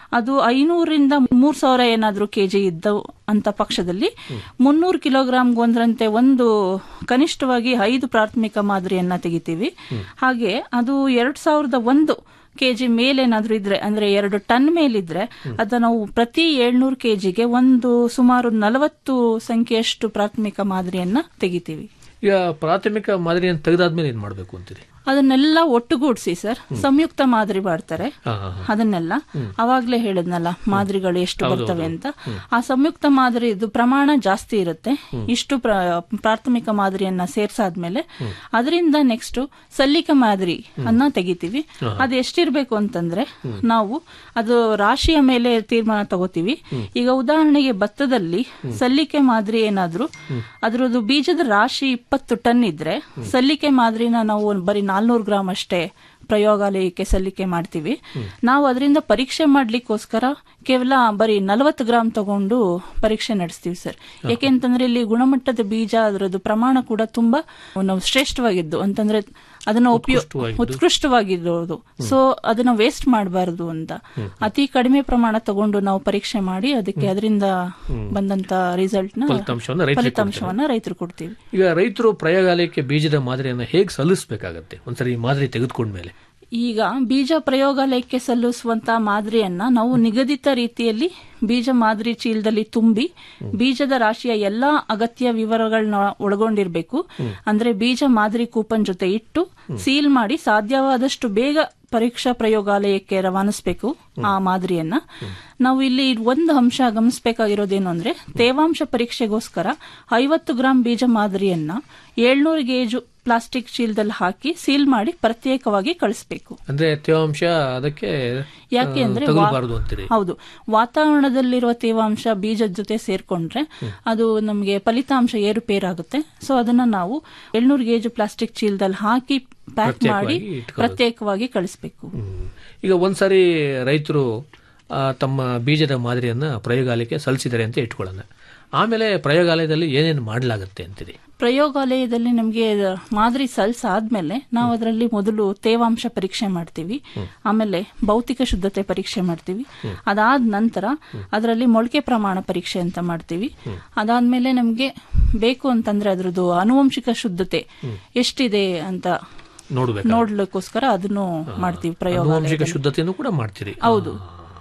Speaker 3: ಅದು ಐನೂರಿಂದ ಮೂರ್ ಸಾವಿರ ಏನಾದ್ರೂ ಕೆಜಿ ಇದ್ದವು ಅಂತ ಪಕ್ಷದಲ್ಲಿ ಮುನ್ನೂರು ಕಿಲೋಗ್ರಾಂಗೆ ಒಂದರಂತೆ ಒಂದು ಕನಿಷ್ಠವಾಗಿ ಐದು ಪ್ರಾಥಮಿಕ ಮಾದರಿಯನ್ನ ತೆಗಿತೀವಿ ಹಾಗೆ ಅದು ಎರಡ್ ಸಾವಿರದ ಒಂದು ಕೆಜಿ ಮೇಲೇನಾದ್ರೂ ಇದ್ರೆ ಅಂದ್ರೆ ಎರಡು ಟನ್ ಮೇಲಿದ್ರೆ ಅದ ನಾವು ಪ್ರತಿ ಏಳ್ನೂರು ಕೆಜಿಗೆ ಒಂದು ಸುಮಾರು ನಲವತ್ತು ಸಂಖ್ಯೆಯಷ್ಟು ಪ್ರಾಥಮಿಕ ಮಾದರಿಯನ್ನ ತೆಗಿತೀವಿ
Speaker 2: ಈಗ ಪ್ರಾಥಮಿಕ ಮಾದರಿಯನ್ನು ತೆಗೆದಾದ್ಮೇಲೆ ಏನ್ ಮಾಡಬೇಕು ಅಂತೀರಿ
Speaker 3: ಅದನ್ನೆಲ್ಲ ಒಟ್ಟುಗೂಡಿಸಿ ಸರ್ ಸಂಯುಕ್ತ ಮಾದರಿ ಮಾಡ್ತಾರೆ
Speaker 2: ಹಾ, ಹಾ, ಹಾ.
Speaker 3: ಅದನ್ನೆಲ್ಲ ಅವಾಗ್ಲೇ ಹೇಳಿದ್ನಲ್ಲ ಮಾದರಿಗಳು ಎಷ್ಟು ಬರ್ತವೆ ಅಂತ ಆ ಸಂಯುಕ್ತ ಮಾದರಿ ಇದು ಪ್ರಮಾಣ ಜಾಸ್ತಿ ಇರುತ್ತೆ ಇಷ್ಟು ಪ್ರ- ಪ್ರಾಥಮಿಕ ಮಾದರಿಯನ್ನ ಸೇರ್ಸಾದ್ಮೇಲೆ ಅದರಿಂದ ನೆಕ್ಸ್ಟ್ ಸಲ್ಲಿಕೆ ಮಾದರಿ ಅನ್ನ ತೆಗಿತೀವಿ ಅದು ಎಷ್ಟಿರ್ಬೇಕು ಅಂತಂದ್ರೆ ನಾವು ಅದು ರಾಶಿಯ ಮೇಲೆ ತೀರ್ಮಾನ ತಗೋತೀವಿ ಈಗ ಉದಾಹರಣೆಗೆ ಭತ್ತದಲ್ಲಿ ಸಲ್ಲಿಕೆ ಮಾದರಿ ಏನಾದ್ರೂ ಅದ್ರದ್ದು ಬೀಜದ ರಾಶಿ ಇಪ್ಪತ್ತು ಟನ್ ಇದ್ರೆ ಸಲ್ಲಿಕೆ ಮಾದರಿನ ನಾವು ಬರೀ ನಾಲ್ನೂರು ಗ್ರಾಮ್ ಅಷ್ಟೇ ಪ್ರಯೋಗಾಲಯಕ್ಕೆ ಸಲ್ಲಿಕೆ ಮಾಡ್ತೀವಿ ನಾವು ಅದರಿಂದ ಪರೀಕ್ಷೆ ಮಾಡ್ಲಿಕ್ಕೋಸ್ಕರ ಕೇವಲ ಬರೀ ನಲವತ್ತು ಗ್ರಾಮ್ ತಗೊಂಡು ಪರೀಕ್ಷೆ ನಡೆಸ್ತೀವಿ ಸರ್ ಯಾಕೆಂತಂದ್ರೆ ಇಲ್ಲಿ ಗುಣಮಟ್ಟದ ಬೀಜ ಅದರದ್ದು ಪ್ರಮಾಣ ಕೂಡ ತುಂಬಾ ನಾವು ಶ್ರೇಷ್ಠವಾಗಿದ್ದು ಅಂತಂದ್ರೆ ಅದನ್ನ ಉಪಯೋಗ ಉತ್ಕೃಷ್ಟವಾಗಿರೋದು ಸೊ ಅದನ್ನ ವೇಸ್ಟ್ ಮಾಡಬಾರದು ಅಂತ ಅತಿ ಕಡಿಮೆ ಪ್ರಮಾಣ ತಗೊಂಡು ನಾವು ಪರೀಕ್ಷೆ ಮಾಡಿ ಅದಕ್ಕೆ ಅದರಿಂದ ಬಂದಂತ ರಿಸಲ್ಟ್ ನ
Speaker 2: ಫಲಿತಾಂಶವನ್ನ ರೈತರಿಗೆ
Speaker 3: ಫಲಿತಾಂಶವನ್ನ ರೈತರು ಕೊಡ್ತೀವಿ
Speaker 2: ಈಗ ರೈತರು ಪ್ರಯೋಗಾಲಯಕ್ಕೆ ಬೀಜದ ಮಾದರಿಯನ್ನು ಹೇಗೆ ಸಲ್ಲಿಸಬೇಕಾಗತ್ತೆ ಒಂದ್ಸರಿ ಈ ಮಾದರಿ ತೆಗೆದುಕೊಂಡ್ಮೇಲೆ
Speaker 3: ಈಗ ಬೀಜ ಪ್ರಯೋಗಾಲಯಕ್ಕೆ ಸಲ್ಲಿಸುವಂತ ಮಾದರಿಯನ್ನ ನಾವು ನಿಗದಿತ ರೀತಿಯಲ್ಲಿ ಬೀಜ ಮಾದರಿ ಚೀಲದಲ್ಲಿ ತುಂಬಿ ಬೀಜದ ರಾಶಿಯ ಎಲ್ಲಾ ಅಗತ್ಯ ವಿವರಗಳನ್ನ ಒಳಗೊಂಡಿರ್ಬೇಕು ಅಂದ್ರೆ ಬೀಜ ಮಾದರಿ ಕೂಪನ್ ಜೊತೆ ಇಟ್ಟು ಸೀಲ್ ಮಾಡಿ ಸಾಧ್ಯವಾದಷ್ಟು ಬೇಗ ಪರೀಕ್ಷಾ ಪ್ರಯೋಗಾಲಯಕ್ಕೆ ರವಾನಿಸಬೇಕು ಆ ಮಾದರಿಯನ್ನ ನಾವು ಇಲ್ಲಿ ಒಂದು ಅಂಶ ಗಮನಿಸಬೇಕಾಗಿರೋದೇನು ಅಂದ್ರೆ ತೇವಾಂಶ ಪರೀಕ್ಷೆಗೋಸ್ಕರ ಐವತ್ತು ಗ್ರಾಂ ಬೀಜ ಮಾದರಿಯನ್ನ ಏಳ್ನೂರು ಗೇಜು ಪ್ಲಾಸ್ಟಿಕ್ ಚೀಲದಲ್ಲಿ ಹಾಕಿ ಸೀಲ್ ಮಾಡಿ ಪ್ರತ್ಯೇಕವಾಗಿ ಕಳಿಸ್ಬೇಕು
Speaker 2: ಅಂದ್ರೆ ತೇವಾಂಶ ಅದಕ್ಕೆ
Speaker 3: ಯಾಕೆ ಅಂದ್ರೆ ವಾ-
Speaker 2: ತಗಲಬಾರದು ಅಂತೀರಿ
Speaker 3: ಹೌದು ವಾತಾವರಣದಲ್ಲಿರುವ ತೇವಾಂಶ ಬೀಜದ ಜೊತೆ ಸೇರ್ಕೊಂಡ್ರೆ ಅದು ನಮಗೆ ಫಲಿತಾಂಶ ಏರುಪೇರಾಗುತ್ತೆ ಸೊ ಅದನ್ನ ನಾವು ಏಳ್ನೂರು ಗೇಜು ಪ್ಲಾಸ್ಟಿಕ್ ಚೀಲದಲ್ಲಿ ಹಾಕಿ ಪ್ಯಾಕ್ ಮಾಡಿ
Speaker 2: ಪ್ರತ್ಯೇಕವಾಗಿ ಇಟ್ಕೊಳ್ಳೋದು.
Speaker 3: ಪ್ರತ್ಯೇಕವಾಗಿ ಕಳಿಸ್ಬೇಕು
Speaker 2: ಹ್ಮ್. ಈಗ ಒಂದ್ಸರಿ ರೈತರು ಆ, ತಮ್ಮ ಬೀಜದ ಮಾದರಿಯನ್ನ ಪ್ರಯೋಗಾಲಯಕ್ಕೆ ಸಲ್ಲಿಸಿದ್ದಾರೆ ಅಂತ ಇಟ್ಕೊಳ್ಳೋಣ ಆಮೇಲೆ ಪ್ರಯೋಗಾಲಯದಲ್ಲಿ ಏನೇನು ಮಾಡಲಾಗುತ್ತೆ ಅಂತೀರಿ
Speaker 3: ಪ್ರಯೋಗಾಲಯದಲ್ಲಿ ನಮಗೆ ಮಾದರಿ ಸಲ್ಸಾದ್ಮೇಲೆ ನಾವು ಅದರಲ್ಲಿ ಮೊದಲು ತೇವಾಂಶ ಪರೀಕ್ಷೆ ಮಾಡ್ತೀವಿ ಆಮೇಲೆ ಭೌತಿಕ ಶುದ್ಧತೆ ಪರೀಕ್ಷೆ ಮಾಡ್ತೀವಿ ಅದಾದ ನಂತರ ಅದರಲ್ಲಿ ಮೊಳಕೆ ಪ್ರಮಾಣ ಪರೀಕ್ಷೆ ಅಂತ ಮಾಡ್ತೀವಿ ಅದಾದ್ಮೇಲೆ ನಮಗೆ ಬೇಕು ಅಂತಂದ್ರೆ ಅದ್ರದ್ದು ಆನುವಂಶಿಕ ಶುದ್ಧತೆ ಎಷ್ಟಿದೆ ಅಂತ
Speaker 2: ನೋಡ್ಬೇಕು
Speaker 3: ನೋಡ್ಲಿಕ್ಕೋಸ್ಕರ ಅದನ್ನು ಮಾಡ್ತೀವಿ ಪ್ರಯೋಗ
Speaker 2: ಆನುವಂಶಿಕ ಶುದ್ಧತೆಯನ್ನು ಕೂಡ ಮಾಡ್ತೀರಿ
Speaker 3: ಹೌದು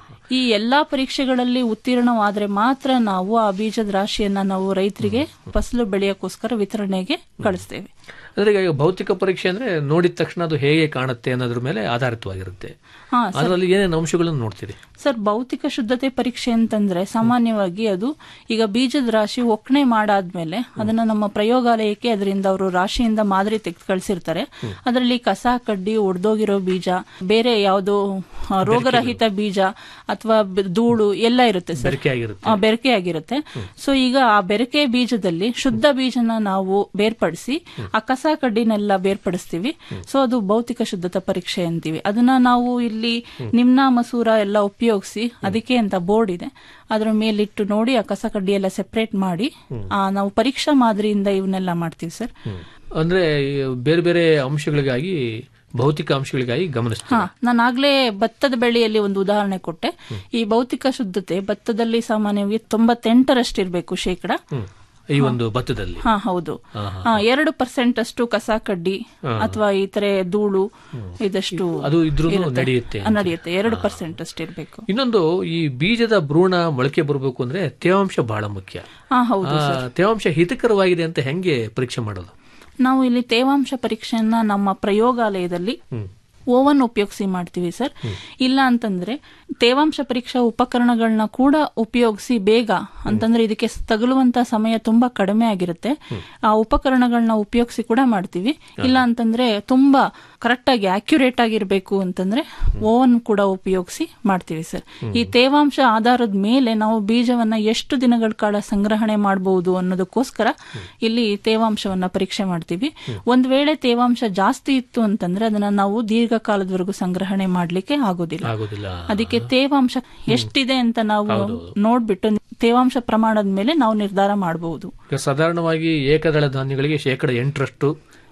Speaker 3: ಈ ಎಲ್ಲಾ ಪರೀಕ್ಷೆಗಳಲ್ಲಿ ಉತ್ತೀರ್ಣವಾದ್ರೆ ಮಾತ್ರ ನಾವು ಆ ಬೀಜದ ರಾಶಿಯನ್ನ ನಾವು ರೈತರಿಗೆ ಫಸಲು ಬೆಳೆಯಕ್ಕೋಸ್ಕರ ವಿತರಣೆಗೆ ಕಳಿಸ್ತೇವೆ
Speaker 2: ಅಂದ್ರೆ ಈಗ ಭೌತಿಕ ಪರೀಕ್ಷೆ ಅಂದ್ರೆ ನೋಡಿದ ತಕ್ಷಣ ಅದು ಹೇಗೆ ಕಾಣುತ್ತೆ ಅನ್ನೋದ್ರ ಮೇಲೆ ಆಧಾರಿತವಾಗಿರುತ್ತೆ
Speaker 3: ಹಾ
Speaker 2: ಅದರಲ್ಲಿ ಏನೇನು ಅಂಶಗಳನ್ನು ನೋಡ್ತೀರಿ
Speaker 3: ಸರ್ ಭೌತಿಕ ಶುದ್ಧತೆ ಪರೀಕ್ಷೆ ಅಂತಂದ್ರೆ ಸಾಮಾನ್ಯವಾಗಿ ಅದು ಈಗ ಬೀಜದ ರಾಶಿ ಒಕ್ಕಣೆ ಮಾಡಾದ್ಮೇಲೆ ಅದನ್ನ ನಮ್ಮ ಪ್ರಯೋಗಾಲಯಕ್ಕೆ ಅದರಿಂದ ಅವರು ರಾಶಿಯಿಂದ ಮಾದರಿ ತೆಗೆದು ಕಳಿಸಿರ್ತಾರೆ ಅದರಲ್ಲಿ ಕಸ ಕಡ್ಡಿ ಒಡೆದೋಗಿರೋ ಬೀಜ ಬೇರೆ ಯಾವುದೋ ಆ, ರೋಗರಹಿತ ಬೀಜ ಅಥವಾ ಬ- ಧೂಳು ಎಲ್ಲ ಇರುತ್ತೆ ಸರ್
Speaker 2: ಬೆರಕೆ ಆಗಿರುತ್ತೆ
Speaker 3: ಆ, ಬೆರಕೆ ಆಗಿರುತ್ತೆ ಸೊ ಈಗ ಆ ಬೆರಕೆ ಬೀಜದಲ್ಲಿ ಶುದ್ಧ ಬೀಜನ ನಾವು ಬೇರ್ಪಡಿಸಿ ಆ ಕಸ ಕಡ್ಡಿನೆಲ್ಲ ಬೇರ್ಪಡಿಸ್ತೀವಿ ಸೊ ಅದು ಭೌತಿಕ ಶುದ್ಧತಾ ಪರೀಕ್ಷೆ ಅಂತೀವಿ ಅದನ್ನ ನಾವು ಇಲ್ಲಿ ನಿಮ್ನ ಮಸೂರ ಎಲ್ಲ ಉಪಯೋಗಿಸಿ ಅದಕ್ಕೆ ಅಂತ ಬೋರ್ಡ್ ಇದೆ ಅದ್ರ ಮೇಲಿಟ್ಟು ನೋಡಿ ಆ ಕಸ ಕಡ್ಡಿ ಎಲ್ಲ ಸೆಪರೇಟ್ ಮಾಡಿ ಆ, ನಾವು ಪರೀಕ್ಷಾ ಮಾದರಿಯಿಂದ ಇವನ್ನೆಲ್ಲ ಮಾಡ್ತೀವಿ ಸರ್
Speaker 2: ಅಂದ್ರೆ ಈ ಬೇರೆ ಬೇರೆ ಅಂಶಗಳಿಗಾಗಿ ಭೌತಿಕ ಅಂಶಗಳಿಗಾಗಿ ಗಮನಿಸ್ತೀವಿ
Speaker 3: ಹಾ ನಾನು ಆಗ್ಲೇ ಭತ್ತದ ಬೆಳೆಯಲ್ಲಿ ಒಂದು ಉದಾಹರಣೆ ಕೊಟ್ಟೆ ಈ ಭೌತಿಕ ಶುದ್ಧತೆ ಭತ್ತದಲ್ಲಿ ಸಾಮಾನ್ಯವಾಗಿ ತೊಂಬತ್ತೆಂಟರಷ್ಟಿರ್ಬೇಕು ಶೇಕಡ
Speaker 2: ಹ್ಮ್. ಈ ಒಂದು ಭತ್ತದಲ್ಲಿ
Speaker 3: ಹಾ ಹೌದು ಹಾ, ಎರಡು ಪರ್ಸೆಂಟ್ ಅಷ್ಟು ಕಸ ಕಡ್ಡಿ ಅಥವಾ ಈ ತರ ಧೂಳು ಇದಷ್ಟು
Speaker 2: ಅದು ಇದ್ರೂ ನಡೆಯುತ್ತೆ
Speaker 3: ಆ, ನಡೆಯುತ್ತೆ ಎರಡು ಪರ್ಸೆಂಟ್ ಅಷ್ಟು ಇರ್ಬೇಕು
Speaker 2: ಇನ್ನೊಂದು ಈ ಬೀಜದ ಭ್ರೂಣ ಮೊಳಕೆ ಬರಬೇಕು ಅಂದ್ರೆ ತೇವಾಂಶ ಬಹಳ ಮುಖ್ಯ
Speaker 3: ಹಾ ಹೌದು
Speaker 2: ಆ, ತೇವಾಂಶ ಹಿತಕರವಾಗಿದೆ ಅಂತ ಹೆಂಗೆ ಪರೀಕ್ಷೆ ಮಾಡೋದು
Speaker 3: ನಾವು ಇಲ್ಲಿ ತೇವಾಂಶ ಪರೀಕ್ಷೆಯನ್ನ ನಮ್ಮ ಪ್ರಯೋಗಾಲಯದಲ್ಲಿ
Speaker 2: ಹ್ಮ್.
Speaker 3: ಓವನ್ ಉಪಯೋಗಿಸಿ ಮಾಡ್ತೀವಿ ಸರ್ ಇಲ್ಲ ಅಂತಂದ್ರೆ ತೇವಾಂಶ ಪರೀಕ್ಷಾ ಉಪಕರಣಗಳನ್ನ ಕೂಡ ಉಪಯೋಗಿಸಿ ಬೇಗ ಅಂತಂದ್ರೆ ಇದಕ್ಕೆ ತಗುಲುವಂತ ಸಮಯ ತುಂಬಾ ಕಡಿಮೆ ಆಗಿರುತ್ತೆ ಆ ಉಪಕರಣಗಳನ್ನ ಉಪಯೋಗಿಸಿ ಕೂಡ ಮಾಡ್ತೀವಿ ಇಲ್ಲ ಅಂತಂದ್ರೆ ತುಂಬಾ ಕರೆಕ್ಟ್ ಆಗಿ ಅಕ್ಯುರೇಟ್ ಆಗಿರ್ಬೇಕು ಅಂತಂದ್ರೆ ಓವನ್ ಕೂಡ ಉಪಯೋಗಿಸಿ ಮಾಡ್ತೀವಿ ಸರ್ ಈ ತೇವಾಂಶ ಆಧಾರದ ಮೇಲೆ ನಾವು ಬೀಜವನ್ನ ಎಷ್ಟು ದಿನಗಳ ಕಾಲ ಸಂಗ್ರಹಣೆ ಮಾಡಬಹುದು ಅನ್ನೋದಕ್ಕೋಸ್ಕರ ಇಲ್ಲಿ ತೇವಾಂಶವನ್ನ ಪರೀಕ್ಷೆ ಮಾಡ್ತೀವಿ ಒಂದ್ ವೇಳೆ ತೇವಾಂಶ ಜಾಸ್ತಿ ಇತ್ತು ಅಂತಂದ್ರೆ ಅದನ್ನ ನಾವು ದೀರ್ಘಕಾಲದವರೆಗೂ ಸಂಗ್ರಹಣೆ ಮಾಡ್ಲಿಕ್ಕೆ ಆಗೋದಿಲ್ಲ
Speaker 2: ಆಗೋದಿಲ್ಲ
Speaker 3: ಅದಕ್ಕೆ ತೇವಾಂಶ ಎಷ್ಟಿದೆ ಅಂತ ನಾವು ನೋಡ್ಬಿಟ್ಟು ತೇವಾಂಶ ಪ್ರಮಾಣದ ಮೇಲೆ ನಾವು ನಿರ್ಧಾರ ಮಾಡಬಹುದು
Speaker 2: ಈಗ ಸಾಧಾರಣವಾಗಿ ಏಕದಳ ಧಾನ್ಯಗಳಿಗೆ ಶೇಕಡ ಎಂಟರಷ್ಟು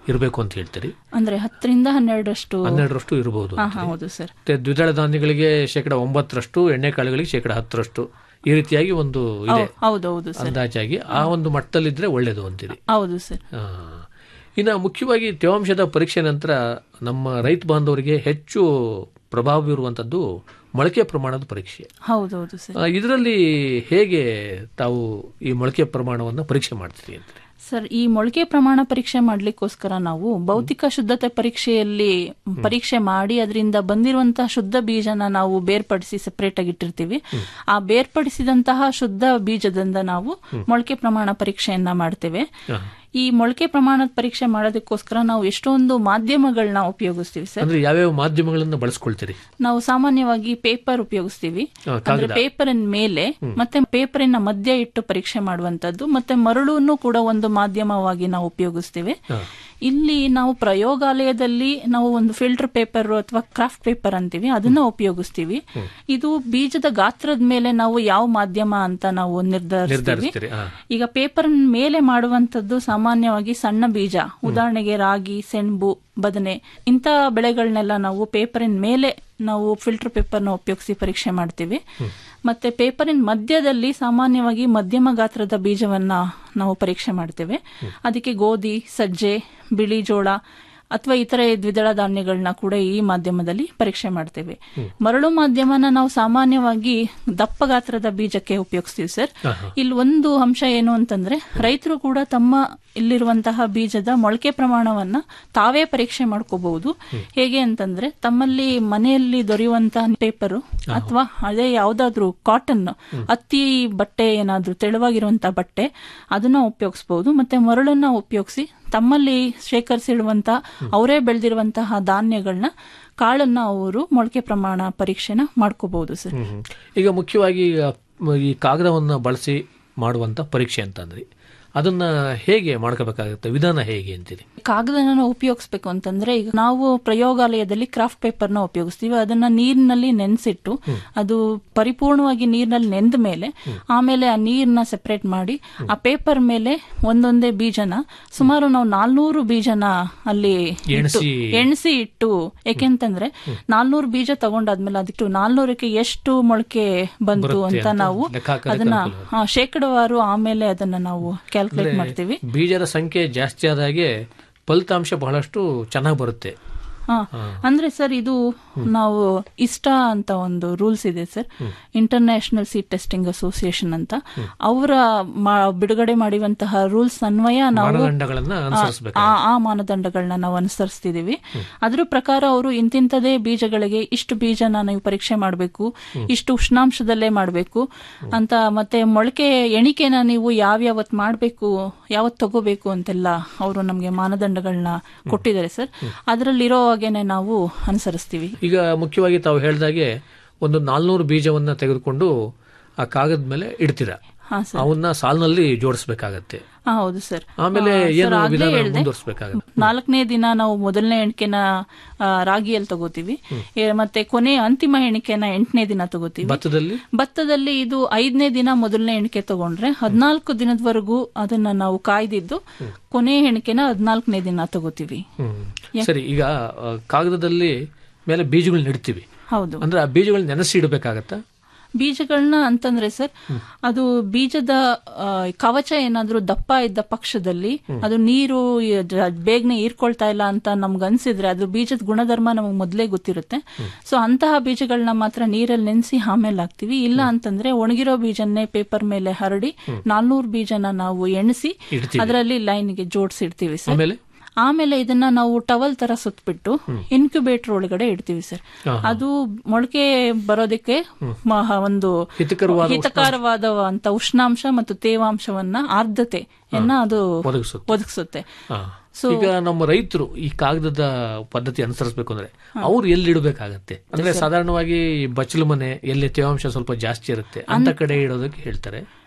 Speaker 2: ಇರಬೇಕು ಅಂತ ಹೇಳ್ತೀರಿ
Speaker 3: ಅಂದ್ರೆ ಹತ್ತರಿಂದ ಹನ್ನೆರಡರಷ್ಟು
Speaker 2: ಹನ್ನೆರಡರಷ್ಟು ಇರಬಹುದು
Speaker 3: ಹಾ ಹಾ, ಹೌದು ಸರ್
Speaker 2: ಮತ್ತೆ ದ್ವಿದಳ ಧಾನ್ಯಗಳಿಗೆ ಶೇಕಡ ಒಂಬತ್ತರಷ್ಟು ಎಣ್ಣೆಕಾಳುಗಳಿಗೆ ಶೇಕಡ ಹತ್ತರಷ್ಟು ಈ ರೀತಿಯಾಗಿ ಒಂದು ಇದೆ
Speaker 3: ಹೌದು ಹೌದು ಸರ್
Speaker 2: ಅಂದಾಜಾಗಿ ಆ ಒಂದು ಮಟ್ಟದಲ್ಲಿದ್ರೆ ಒಳ್ಳೇದು ಅಂತೀರಿ
Speaker 3: ಹೌದು ಸರ್
Speaker 2: ಆ, ಇನ್ನು ಮುಖ್ಯವಾಗಿ ತೇವಾಂಶದ ಪರೀಕ್ಷೆ ನಂತರ ನಮ್ಮ ರೈತ ಬಾಂಧವರಿಗೆ ಹೆಚ್ಚು ಪ್ರಭಾವ ಬೀರುವಂಥದ್ದು ಮೊಳಕೆ ಪ್ರಮಾಣದ ಪರೀಕ್ಷೆ
Speaker 3: ಹೌದೌದು ಸರ್
Speaker 2: ಇದರಲ್ಲಿ ಹೇಗೆ ತಾವು ಈ ಮೊಳಕೆ ಪ್ರಮಾಣವನ್ನು ಪರೀಕ್ಷೆ ಮಾಡ್ತೀರಿ ಅಂತ
Speaker 3: ಸರ್ ಈ ಮೊಳಕೆ ಪ್ರಮಾಣ ಪರೀಕ್ಷೆ ಮಾಡ್ಲಿಕ್ಕೋಸ್ಕರ ನಾವು ಭೌತಿಕ ಶುದ್ಧತೆ ಪರೀಕ್ಷೆಯಲ್ಲಿ ಪರೀಕ್ಷೆ ಮಾಡಿ ಅದರಿಂದ ಬಂದಿರುವಂತಹ ಶುದ್ಧ ಬೀಜನ ನಾವು ಬೇರ್ಪಡಿಸಿ ಸೆಪರೇಟ್ ಆಗಿ ಇಟ್ಟಿರ್ತೀವಿ ಆ ಬೇರ್ಪಡಿಸಿದಂತಹ ಶುದ್ಧ ಬೀಜದಿಂದ ನಾವು ಮೊಳಕೆ ಪ್ರಮಾಣ ಪರೀಕ್ಷೆಯನ್ನ ಮಾಡ್ತೇವೆ ಈ ಮೊಳಕೆ ಪ್ರಮಾಣದ ಪರೀಕ್ಷೆ ಮಾಡೋದಕ್ಕೋಸ್ಕರ ನಾವು ಎಷ್ಟೊಂದು ಮಾಧ್ಯಮಗಳನ್ನ ಉಪಯೋಗಿಸ್ತೀವಿ ಸರ್
Speaker 2: ಅಂದ್ರೆ ಯಾವ್ಯಾವ ಮಾಧ್ಯಮಗಳನ್ನು ಬಳಸ್ಕೊಳ್ತೀರಿ
Speaker 3: ನಾವು ಸಾಮಾನ್ಯವಾಗಿ ಪೇಪರ್ ಉಪಯೋಗಿಸ್ತೀವಿ
Speaker 2: ಆ,
Speaker 3: ಅಂದ್ರೆ ಪೇಪರಿನ ಮೇಲೆ ಮತ್ತೆ ಪೇಪರಿನ ಮಧ್ಯ ಇಟ್ಟು ಪರೀಕ್ಷೆ ಮಾಡುವಂತದ್ದು ಮತ್ತೆ ಮರಳನ್ನು ಕೂಡ ಒಂದು ಮಾಧ್ಯಮವಾಗಿ ನಾವು ಉಪಯೋಗಿಸ್ತೀವಿ
Speaker 2: ಹಾ.
Speaker 3: ಇಲ್ಲಿ ನಾವು ಪ್ರಯೋಗಾಲಯದಲ್ಲಿ ನಾವು ಒಂದು ಫಿಲ್ಟರ್ ಪೇಪರ್ ಅಥವಾ ಕ್ರಾಫ್ಟ್ ಪೇಪರ್ ಅಂತೀವಿ ಅದನ್ನ ಉಪಯೋಗಿಸ್ತೀವಿ ಇದು ಬೀಜದ ಗಾತ್ರದ ಮೇಲೆ ನಾವು ಯಾವ ಮಾಧ್ಯಮ ಅಂತ ನಾವು ನಿರ್ಧರಿಸ್ತೀವಿ
Speaker 2: ನಿರ್ಧರಿಸ್ತೀರಿ ಹಾ.
Speaker 3: ಈಗ ಪೇಪರ್ ಮೇಲೆ ಮಾಡುವಂತದ್ದು ಸಾಮಾನ್ಯವಾಗಿ ಸಣ್ಣ ಬೀಜ ಉದಾಹರಣೆಗೆ ರಾಗಿ ಸೆಣಬು ಬದನೆ ಇಂಥ ಬೆಳೆಗಳನ್ನೆಲ್ಲ ನಾವು ಪೇಪರಿನ ಮೇಲೆ ನಾವು ಫಿಲ್ಟರ್ ಪೇಪರ್ನ ಉಪಯೋಗಿಸಿ ಪರೀಕ್ಷೆ ಮಾಡ್ತೀವಿ ಮತ್ತೆ ಪೇಪರಿನ ಮಧ್ಯದಲ್ಲಿ ಸಾಮಾನ್ಯವಾಗಿ ಮಧ್ಯಮ ಗಾತ್ರದ ಬೀಜವನ್ನ ನಾವು ಪರೀಕ್ಷೆ ಮಾಡ್ತೇವೆ ಅದಕ್ಕೆ ಗೋಧಿ ಸಜ್ಜೆ ಬಿಳಿ ಜೋಳ ಅಥವಾ ಇತರೆ ದ್ವಿದಳ ಧಾನ್ಯಗಳನ್ನ ಕೂಡ ಈ ಮಾಧ್ಯಮದಲ್ಲಿ ಪರೀಕ್ಷೆ ಮಾಡ್ತೇವೆ ಮರಳು ಮಾಧ್ಯಮನ ನಾವು ಸಾಮಾನ್ಯವಾಗಿ ದಪ್ಪ ಗಾತ್ರದ ಬೀಜಕ್ಕೆ ಉಪಯೋಗಿಸ್ತೀವಿ ಸರ್ ಇಲ್ಲಿ ಒಂದು ಅಂಶ ಏನು ಅಂತಂದ್ರೆ ರೈತರು ಕೂಡ ತಮ್ಮ ಇಲ್ಲಿರುವಂತಹ ಬೀಜದ ಮೊಳಕೆ ಪ್ರಮಾಣವನ್ನ ತಾವೇ ಪರೀಕ್ಷೆ ಮಾಡ್ಕೋಬಹುದು ಹೇಗೆ ಅಂತಂದ್ರೆ ತಮ್ಮಲ್ಲಿ ಮನೆಯಲ್ಲಿ ದೊರೆಯುವಂತಹ ಪೇಪರು ಅಥವಾ ಅದೇ ಯಾವ್ದಾದ್ರು ಕಾಟನ್ ಹತ್ತಿ ಬಟ್ಟೆ ಏನಾದ್ರೂ ತೆಳುವಾಗಿರುವಂತಹ ಬಟ್ಟೆ ಅದನ್ನ ಉಪಯೋಗಿಸಬಹುದು ಮತ್ತೆ ಮರಳನ್ನ ಉಪಯೋಗಿಸಿ ತಮ್ಮಲ್ಲಿ ಶೇಖರಿಸಿಡುವಂತ ಅವರೇ ಬೆಳೆದಿರುವಂತಹ ಧಾನ್ಯಗಳನ್ನ ಕಾಳನ್ನ ಅವರು ಮೊಳಕೆ ಪ್ರಮಾಣ ಪರೀಕ್ಷೆನ ಮಾಡ್ಕೋಬಹುದು ಸರ್
Speaker 2: ಹ್ಮ್. ಈಗ ಮುಖ್ಯವಾಗಿ ಆ, ಮ- ಈ ಕಾಗದವನ್ನ ಬಳಸಿ ಮಾಡುವಂತ ಪರೀಕ್ಷೆ ಅಂತಂದ್ರಿ ಅದನ್ನ ಹೇಗೆ ಮಾಡ್ಕೋಬೇಕಾಗುತ್ತೆ ವಿಧಾನ ಹೇಗೆ ಅಂತೀರಿ
Speaker 3: ಕಾಗದನ ನಾವು ಉಪಯೋಗಿಸ್ಬೇಕು ಅಂತಂದ್ರೆ ಈಗ ನಾವು ಪ್ರಯೋಗಾಲಯದಲ್ಲಿ ಕ್ರಾಫ್ಟ್ ಪೇಪರ್ ನ ಉಪಯೋಗಿಸ್ತೀವಿ ಅದನ್ನ ನೀರಿನಲ್ಲಿ ನೆನೆಸಿಟ್ಟು ಅದು ಪರಿಪೂರ್ಣವಾಗಿ ನೀರಿನಲ್ಲಿ ನೆಂದ ಮೇಲೆ ಆಮೇಲೆ ಆ ನೀರ್ನ ಸೆಪರೇಟ್ ಮಾಡಿ ಆ ಪೇಪರ್ ಮೇಲೆ ಒಂದೊಂದೇ ಬೀಜನ ಸುಮಾರು ನಾವು ನಾಲ್ನೂರು ಬೀಜನ ಅಲ್ಲಿ ಇಟ್ಟು-
Speaker 2: ಎಣ್ಸಿ-
Speaker 3: ಎಣ್ಸಿ ಇಟ್ಟು ಯಾಕೆಂತಂದ್ರೆ ನಾಲ್ನೂರು ಬೀಜ ತಗೊಂಡಾದ್ಮೇಲೆ ಅದಕ್ಕೆ ನಾಲ್ನೂರಕ್ಕೆ ಎಷ್ಟು ಮೊಳಕೆ ಬಂತು
Speaker 2: ಬರುತ್ತೆ
Speaker 3: ಅಂತ
Speaker 2: ಅಂತ
Speaker 3: ನಾವು
Speaker 2: ಲೆಕ್ಕ ಹಾಕೋದಕ್ಕೆ
Speaker 3: ಅದನ್ನ
Speaker 2: ಅನುಕೂಲ.
Speaker 3: ಆ, ಶೇಕಡವಾರು ಆಮೇಲೆ ಅದನ್ನ ನಾವು ಕ್ಯಾಲ್ಕುಲೇಟ್ ಮಾಡ್ತೀವಿ
Speaker 2: ಬೀಜದ ಸಂಖ್ಯೆ ಜಾಸ್ತಿ ಆದಾಗೆ ಫಲಿತಾಂಶ ಬಹಳಷ್ಟು ಚೆನ್ನಾಗಿ ಬರುತ್ತೆ
Speaker 3: ಹಾ ಅಂದ್ರೆ ಸರ್ ಇದು ನಾವು ಇಷ್ಟ ಅಂತ ಒಂದು ರೂಲ್ಸ್ ಇದೆ sir international seed testing association ಅಂತ ಅವರ ಬಿಡುಗಡೆ ಮಾಡಿರುವಂತಹ ರೂಲ್ಸ್ ಅನ್ವಯ ನಾವು
Speaker 2: ಮಾನದಂಡಗಳನ್ನ ಅನುಸರಿಸಬೇಕು
Speaker 3: ಆ ಆ ಮಾನದಂಡಗಳನ್ನ ನಾವು ಅನುಸರಿಸ್ತಿದೀವಿ ಅದ್ರ ಪ್ರಕಾರ ಅವರು ಇಂತಿಂತದೇ ಬೀಜಗಳಿಗೆ ಇಷ್ಟು ಬೀಜನ ನೀವು ಪರೀಕ್ಷೆ ಮಾಡಬೇಕು ಇಷ್ಟು ಉಷ್ಣಾಂಶದಲ್ಲೇ ಮಾಡಬೇಕು ಅಂತ ಮತ್ತೆ ಮೊಳಕೆ ಎಣಿಕೆನ ನೀವು ಯಾವ್ಯಾವತ್ ಮಾಡಬೇಕು ಯಾವತ್ ತಗೋಬೇಕು ಅಂತೆಲ್ಲ ಅವರು ನಮಗೆ ಮಾನದಂಡಗಳನ್ನ ಕೊಟ್ಟಿದ್ದಾರೆ ಸರ್ ಅದರಲ್ಲಿರೋ ಹಾಗೇನೆ ನಾವು ಅನುಸರಿಸ್ತೀವಿ
Speaker 2: ಈಗ ಮುಖ್ಯವಾಗಿ ತಾವು ಹೇಳ್ದಾಗೆ ಒಂದು ನಾಲ್ನೂರು ಬೀಜವನ್ನ ತೆಗೆದುಕೊಂಡು ಆ ಕಾಗದ ಮೇಲೆ ಇಡ್ತೀರಾ
Speaker 3: ಹಾ ಸರ್
Speaker 2: ಅವನ್ನ ಸಾಲಿನಲ್ಲಿ ಜೋಡಿಸ್ಬೇಕಾಗತ್ತೆ
Speaker 3: ಹಾ ಹೌದು ಸರ್
Speaker 2: ಆಮೇಲೆ
Speaker 3: ಆ,
Speaker 2: ಏನು
Speaker 3: ಸರ್, ಆಗ್ಲೇ
Speaker 2: ವಿಧಾನ
Speaker 3: ಹೇಳ್ದೆ.
Speaker 2: ಮುಂದುವರಿಸಬೇಕಾಗತ್ತೆ
Speaker 3: ನಾಲ್ಕನೇ ದಿನ ನಾವು ಮೊದಲನೇ ಎಣಿಕೆನ ಆ, ರಾಗಿಯಲ್ಲಿ ತಗೋತೀವಿ ಏ, ಮತ್ತೆ ಕೊನೆ ಅಂತಿಮ ಎಣಿಕೆನ ಎಂಟನೇ ದಿನ ತಗೋತೀವಿ
Speaker 2: ಭತ್ತದಲ್ಲಿ
Speaker 3: ಭತ್ತದಲ್ಲಿ ಇದು ಐದನೇ ದಿನ ಮೊದಲನೇ ಎಣಿಕೆ ತಗೊಂಡ್ರೆ ಹದಿನಾಲ್ಕು ದಿನದವರೆಗೂ ಅದನ್ನ ನಾವು ಕಾಯ್ದಿದ್ದು ಕೊನೆ ಎಣಿಕೆನ ಹದಿನಾಲ್ಕನೇ ದಿನ ತಗೋತೀವಿ
Speaker 2: ಹ್ಮ್. ಸರಿ ಈಗ ಆ, ಕಾಗದದಲ್ಲಿ ಮೇಲೆ ಬೀಜಗಳನ್ನ ಇಡ್ತೀವಿ
Speaker 3: ಹೌದು
Speaker 2: ಅಂದ್ರೆ ಆ ಬೀಜಗಳನ್ನ ನೆನೆಸಿ ಇಡಬೇಕಾಗತ್ತಾ
Speaker 3: ಬೀಜಗಳನ್ನ ಅಂತಂದ್ರೆ ಸರ್ ಅದು ಬೀಜದ ಆ, ಕವಚ ಏನಾದ್ರೂ ದಪ್ಪ ಇದ್ದ ಪಕ್ಷದಲ್ಲಿ ಅದು ನೀರು ಈ- ಜ- ಬೇಗನೆ ಹೀರ್ಕೊಳ್ತಾ ಇಲ್ಲ ಅಂತ ನಮ್ಗೆ ಅನ್ಸಿದ್ರೆ ಅದು ಬೀಜದ ಗುಣಧರ್ಮ ನಮಗೆ ಮೊದಲೇ ಗೊತ್ತಿರುತ್ತೆ ಸೊ ಅಂತಹ ಬೀಜಗಳನ್ನ ಮಾತ್ರ ನೀರಲ್ಲಿ ನೆನೆಸಿ ಆಮೇಲೆ ಹಾಕ್ತಿವಿ ಇಲ್ಲ ಅಂತಂದ್ರೆ ಒಣಗಿರೋ ಬೀಜನ್ನೇ ಪೇಪರ್ ಮೇಲೆ ಹರಡಿ ನಾಲ್ನೂರು ಬೀಜನ ನಾವು ಎಣಿಸಿ
Speaker 2: ಇಡ್ತೀವಿ.
Speaker 3: ಅದರಲ್ಲಿ ಲೈನ್ಗೆ ಜೋಡಿಸಿಡ್ತೀವಿ ಸರ್
Speaker 2: ಆಮೇಲೆ
Speaker 3: ಆಮೇಲೆ ಇದನ್ನ ನಾವು ಟವಲ್ ತರ ಸುತ್ತಬಿಟ್ಟು ಇನ್ಕ್ಯುಬೇಟರ್ ಒಳಗಡೆ ಇಡ್ತೀವಿ ಸರ್ ಅದು ಮೊಳಕೆ ಬರೋದಕ್ಕೆ ಮ- ಒಂದು
Speaker 2: ಹಿತಕರವಾದ
Speaker 3: ಹಿತಕರವಾದ ಅಂತ ಉಷ್ಣಾಂಶ ಮತ್ತು ತೇವಾಂಶವನ್ನ ಆರ್ದ್ರತೆಯನ್ನ ಅದು
Speaker 2: ಒದಗಿಸುತ್ತೆ
Speaker 3: ಒದಗಿಸುತ್ತೆ
Speaker 2: ಹಾ. ಈಗ ನಮ್ಮ ರೈತರು ಈ ಕಾಗದದ ಪದ್ಧತಿ ಅನುಸರಿಸಬೇಕು ಅಂದ್ರೆ ಅವ್ರು ಎಲ್ಲಿ ಇಡಬೇಕಾಗತ್ತೆ ಅಂದ್ರೆ ಸಾಧಾರಣವಾಗಿ ಬಚ್ಚಲು ಮನೆ ಎಲ್ಲಿ ತೇವಾಂಶ ಸ್ವಲ್ಪ ಜಾಸ್ತಿ ಇರುತ್ತೆ ಅಂತ ಕಡೆ ಇಡೋದಕ್ಕೆ ಹೇಳ್ತಾರೆ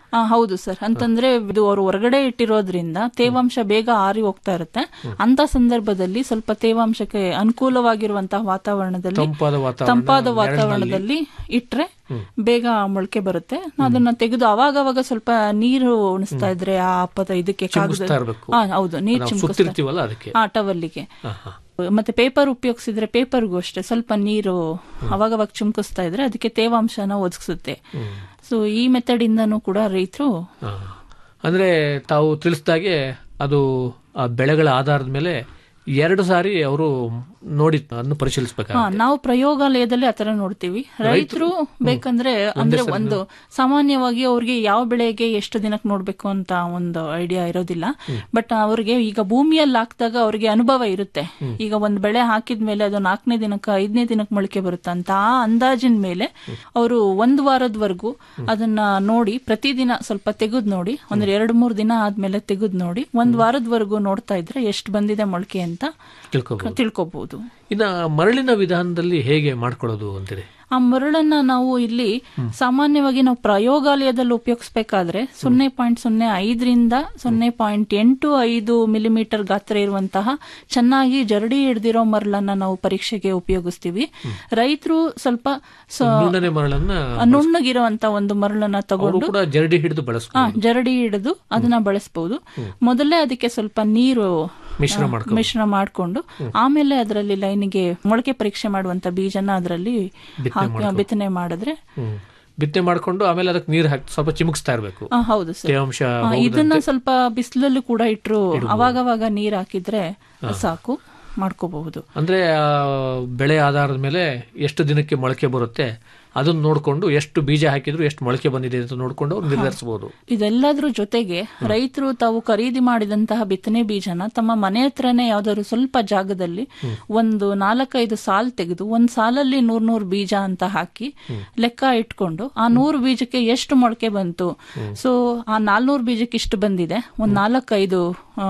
Speaker 3: ಆ, ಹೌದು ಸರ್ ಅಂತಂದ್ರೆ ಇದು ಅವರು ಹೊರಗಡೆ ಇಟ್ಟಿರೋದ್ರಿಂದ ತೇವಾಂಶ ಬೇಗ ಆರಿ ಹೋಗ್ತಾ ಇರುತ್ತೆ ಅಂತ ಸಂದರ್ಭದಲ್ಲಿ ಸ್ವಲ್ಪ ತೇವಾಂಶಕ್ಕೆ ಅನುಕೂಲವಾಗಿರುವಂತಹ ವಾತಾವರಣದಲ್ಲಿ
Speaker 2: ತಂಪಾದ ವಾತಾವರಣ,
Speaker 3: ತಂಪಾದ
Speaker 2: ನೆರಳಿನಲ್ಲಿ.
Speaker 3: ವಾತಾವರಣದಲ್ಲಿ ಇಟ್ರೆ ಬೇಗ ಮೊಳಕೆ ಬರುತ್ತೆ ಅದನ್ನ ತೆಗೆದು ಅವಾಗ ಅವಾಗ ಸ್ವಲ್ಪ ನೀರು ಉಣಿಸ್ತಾ ಇದ್ರೆ ಆ ಪದ ಇದಕ್ಕೆ
Speaker 2: ಚಿಮುಕಿಸ್ತಾ
Speaker 3: ಕಾಗದ
Speaker 2: ಇರ್ಬೇಕು.
Speaker 3: ಹಾ, ಹೌದು ನೀರ್
Speaker 2: ನಾವು
Speaker 3: ಚಿಮುಕಿಸ್ತಾ
Speaker 2: ಸುತ್ತಿರ್ತೀವಲ್ಲ ಅದಕ್ಕೆ
Speaker 3: ಆ ಟವಲ್ಲಿಗೆ
Speaker 2: ಹಾ, ಹಾ.
Speaker 3: ಮತ್ತೆ ಪೇಪರ್ ಉಪಯೋಗಿಸಿದ್ರೆ ಪೇಪರ್ಗೂ ಅಷ್ಟೇ ಸ್ವಲ್ಪ ನೀರು ಅವಾಗವಾಗ ಚುಮ್ಕಿಸ್ತಾ ಇದ್ರೆ ಅದಕ್ಕೆ ತೇವಾಂಶನ ಒದಗಿಸುತ್ತೆ ಸೊ ಈ ಮೆಥಡ್ ಇಂದನೂ ಕೂಡ ರೈತರು
Speaker 2: ಹಾ. ಅಂದ್ರೆ ತಾವು ತಿಳಿಸಿದಾಗೆ ಅದು ಆ ಬೆಳೆಗಳ ಆಧಾರದ ಮೇಲೆ ಎರಡು ಸಾರಿ ಅವರು ನೋಡಿ ಅದನ್ನು
Speaker 3: ಹಾ
Speaker 2: ಪರಿಶೀಲಿಸಬೇಕಾಗುತ್ತೆ
Speaker 3: ನಾವು ಪ್ರಯೋಗಾಲಯದಲ್ಲಿ ಆತರ ನೋಡ್ತೀವಿ ರೈತರು ಬೇಕಂದ್ರೆ ಅಂದ್ರೆ ಒಂದು ಸಾಮಾನ್ಯವಾಗಿ ಅವ್ರಿಗೆ ಯಾವ ಬೆಳೆಗೆ ಎಷ್ಟು ದಿನಕ್ಕೆ ನೋಡ್ಬೇಕು ಅಂತ ಒಂದು ಐಡಿಯಾ ಇರೋದಿಲ್ಲ ಬಟ್ ಅವ್ರಿಗೆ ಈಗ ಭೂಮಿಯಲ್ಲಿ ಹಾಕಿದಾಗ ಅವ್ರಿಗೆ ಅನುಭವ ಇರುತ್ತೆ ಈಗ ಒಂದ್ ಬೆಳೆ ಹಾಕಿದ್ಮೇಲೆ ಅದು ನಾಲ್ಕನೇ ದಿನಕ್ಕೆ ಐದನೇ ದಿನಕ್ಕೆ ಮೊಳಕೆ ಬರುತ್ತೆ ಅಂತ ಆ ಅಂದಾಜಿನ ಮೇಲೆ ಅವರು ಒಂದ್ ವಾರದವರೆಗೂ ಅದನ್ನ ನೋಡಿ ಪ್ರತಿದಿನ ಸ್ವಲ್ಪ ತೆಗೆದ್ ನೋಡಿ ಒಂದ್ ಎರಡ್ ಮೂರ್ ದಿನ ಆದ್ಮೇಲೆ ತೆಗೆದ್ ನೋಡಿ ಒಂದ್ ವಾರದವರೆಗೂ ನೋಡ್ತಾ ಇದ್ರೆ ಎಷ್ಟು ಬಂದಿದೆ ಮೊಳಕೆ ಅಂತ
Speaker 2: ತಿಳ್ಕೋಬಹುದು
Speaker 3: ತಿಳ್ಕೊಬಹುದು
Speaker 2: ಇನ್ನ ಮರಳಿನ ವಿಧಾನದಲ್ಲಿ ಹೇಗೆ ಮಾಡ್ಕೊಳ್ಳೋದು ಅಂತೀರಿ
Speaker 3: ಆ ಮರಳನ್ನ ನಾವು ಇಲ್ಲಿ ಸಾಮಾನ್ಯವಾಗಿ ನಾವು ಪ್ರಯೋಗಾಲಯದಲ್ಲಿ ಉಪಯೋಗಿಸ್ಬೇಕಾದ್ರೆ ಸೊನ್ನೆ ಪಾಯಿಂಟ್ ಸೊನ್ನೆ ಐದರಿಂದ ಸೊನ್ನೆ ಪಾಯಿಂಟ್ ಎಂಟು ಐದು ಮಿಲಿಮೀಟರ್ ಗಾತ್ರ ಇರುವಂತಹ ಚೆನ್ನಾಗಿ ಜರಡಿ ಹಿಡ್ದಿರೋ ಮರಳನ್ನ ನಾವು ಪರೀಕ್ಷೆಗೆ ಉಪಯೋಗಿಸ್ತೀವಿ ರೈತರು ಸ್ವಲ್ಪ ಸ-
Speaker 2: ನುಣ್ಣನೆ ಮರಳನ್ನ
Speaker 3: ನುಣ್ಣಗಿರುವಂತ ಒಂದು ಮರಳನ್ನ
Speaker 2: ಅವರು
Speaker 3: ತಗೊಂಡು
Speaker 2: ಕೂಡ ಜರಡಿ ಹಿಡಿದು ಬಳಸ್ಕೊ
Speaker 3: ಆ ಜರಡಿ ಹಿಡಿದು ಅದನ್ನ ಬಳಸಬಹುದು ಮೊದಲೇ ಅದಕ್ಕೆ ಸ್ವಲ್ಪ ನೀರು
Speaker 2: ಮಿಶ್ರ
Speaker 3: ಆ,
Speaker 2: ಮಾಡ್ಕೊ
Speaker 3: ಮಿಶ್ರಣ ಮಾಡಿಕೊಂಡು ಆಮೇಲೆ ಅದರಲ್ಲಿ ಲೈನಿಗೆ ಮೊಳಕೆ ಪರೀಕ್ಷೆ ಮಾಡುವಂತ ಬೀಜನ ಅದರಲ್ಲಿ ಹಾಕಿ ಬಿತ್ತನೆ ಮಾಡಿದ್ರೆ
Speaker 2: ಹ್ಮ್. ಬಿತ್ತನೆ ಮಾಡ್ಕೊಂಡು ಆಮೇಲೆ ಅದಕ್ಕೆ ನೀರು ಹಾಕಿ ಸ್ವಲ್ಪ ಚಿಮುಕಿಸ್ತಾ ಇರಬೇಕು
Speaker 3: ಆ, ಹೌದು ಸರ್
Speaker 2: ತೇವಾಂಶ
Speaker 3: ಆ, ಇದನ್ನ ಸ್ವಲ್ಪ ಬಿಸಿಲಲ್ಲೂ ಕೂಡ ಇಟ್ರು ಅವಾಗವಾಗ ನೀರ್ ಹಾಕಿದ್ರೆ ಸಾಕು ಮಾಡ್ಕೋಬಹುದು
Speaker 2: ಅಂದ್ರೆ ಆ ಬೆಳೆ ಆಧಾರದ ಮೇಲೆ ಎಷ್ಟು ದಿನಕ್ಕೆ ಮೊಳಕೆ ಬರುತ್ತೆ ಅದನ್ನ ನೋಡ್ಕೊಂಡು ಎಷ್ಟು ಬೀಜ ಹಾಕಿದ್ರು ಎಷ್ಟು ಮೊಳಕೆ ಬಂದಿದೆ ಅಂತ ನೋಡ್ಕೊಂಡು ಅವ್ರು ನಿರ್ಧರಿಸಬಹುದು
Speaker 3: ಇದೆಲ್ಲದ್ರ ಜೊತೆಗೆ ರೈತರು ತಾವು ಖರೀದಿ ಮಾಡಿದಂತಹ ಬಿತ್ತನೆ ಬೀಜನ ತಮ್ಮ ಮನೆ ಹತ್ರನೇ ಯಾವ್ದಾದ್ರು ಸ್ವಲ್ಪ ಜಾಗದಲ್ಲಿ ಒಂದು ನಾಲ್ಕೈದು ಸಾಲ್ ತೆಗೆದು ಒಂದ್ ಸಾಲಲ್ಲಿ ನೂರ್ ನೂರ್ ಬೀಜ ಅಂತ ಹಾಕಿ ಲೆಕ್ಕ ಇಟ್ಕೊಂಡು ಆ ನೂರು ಬೀಜಕ್ಕೆ ಎಷ್ಟು ಮೊಳಕೆ ಬಂತು ಸೊ ಆ ನಾಲ್ನೂರು ಬೀಜಕ್ಕೆ ಇಷ್ಟು ಬಂದಿದೆ ಒಂದ್ ನಾಲ್ಕೈದು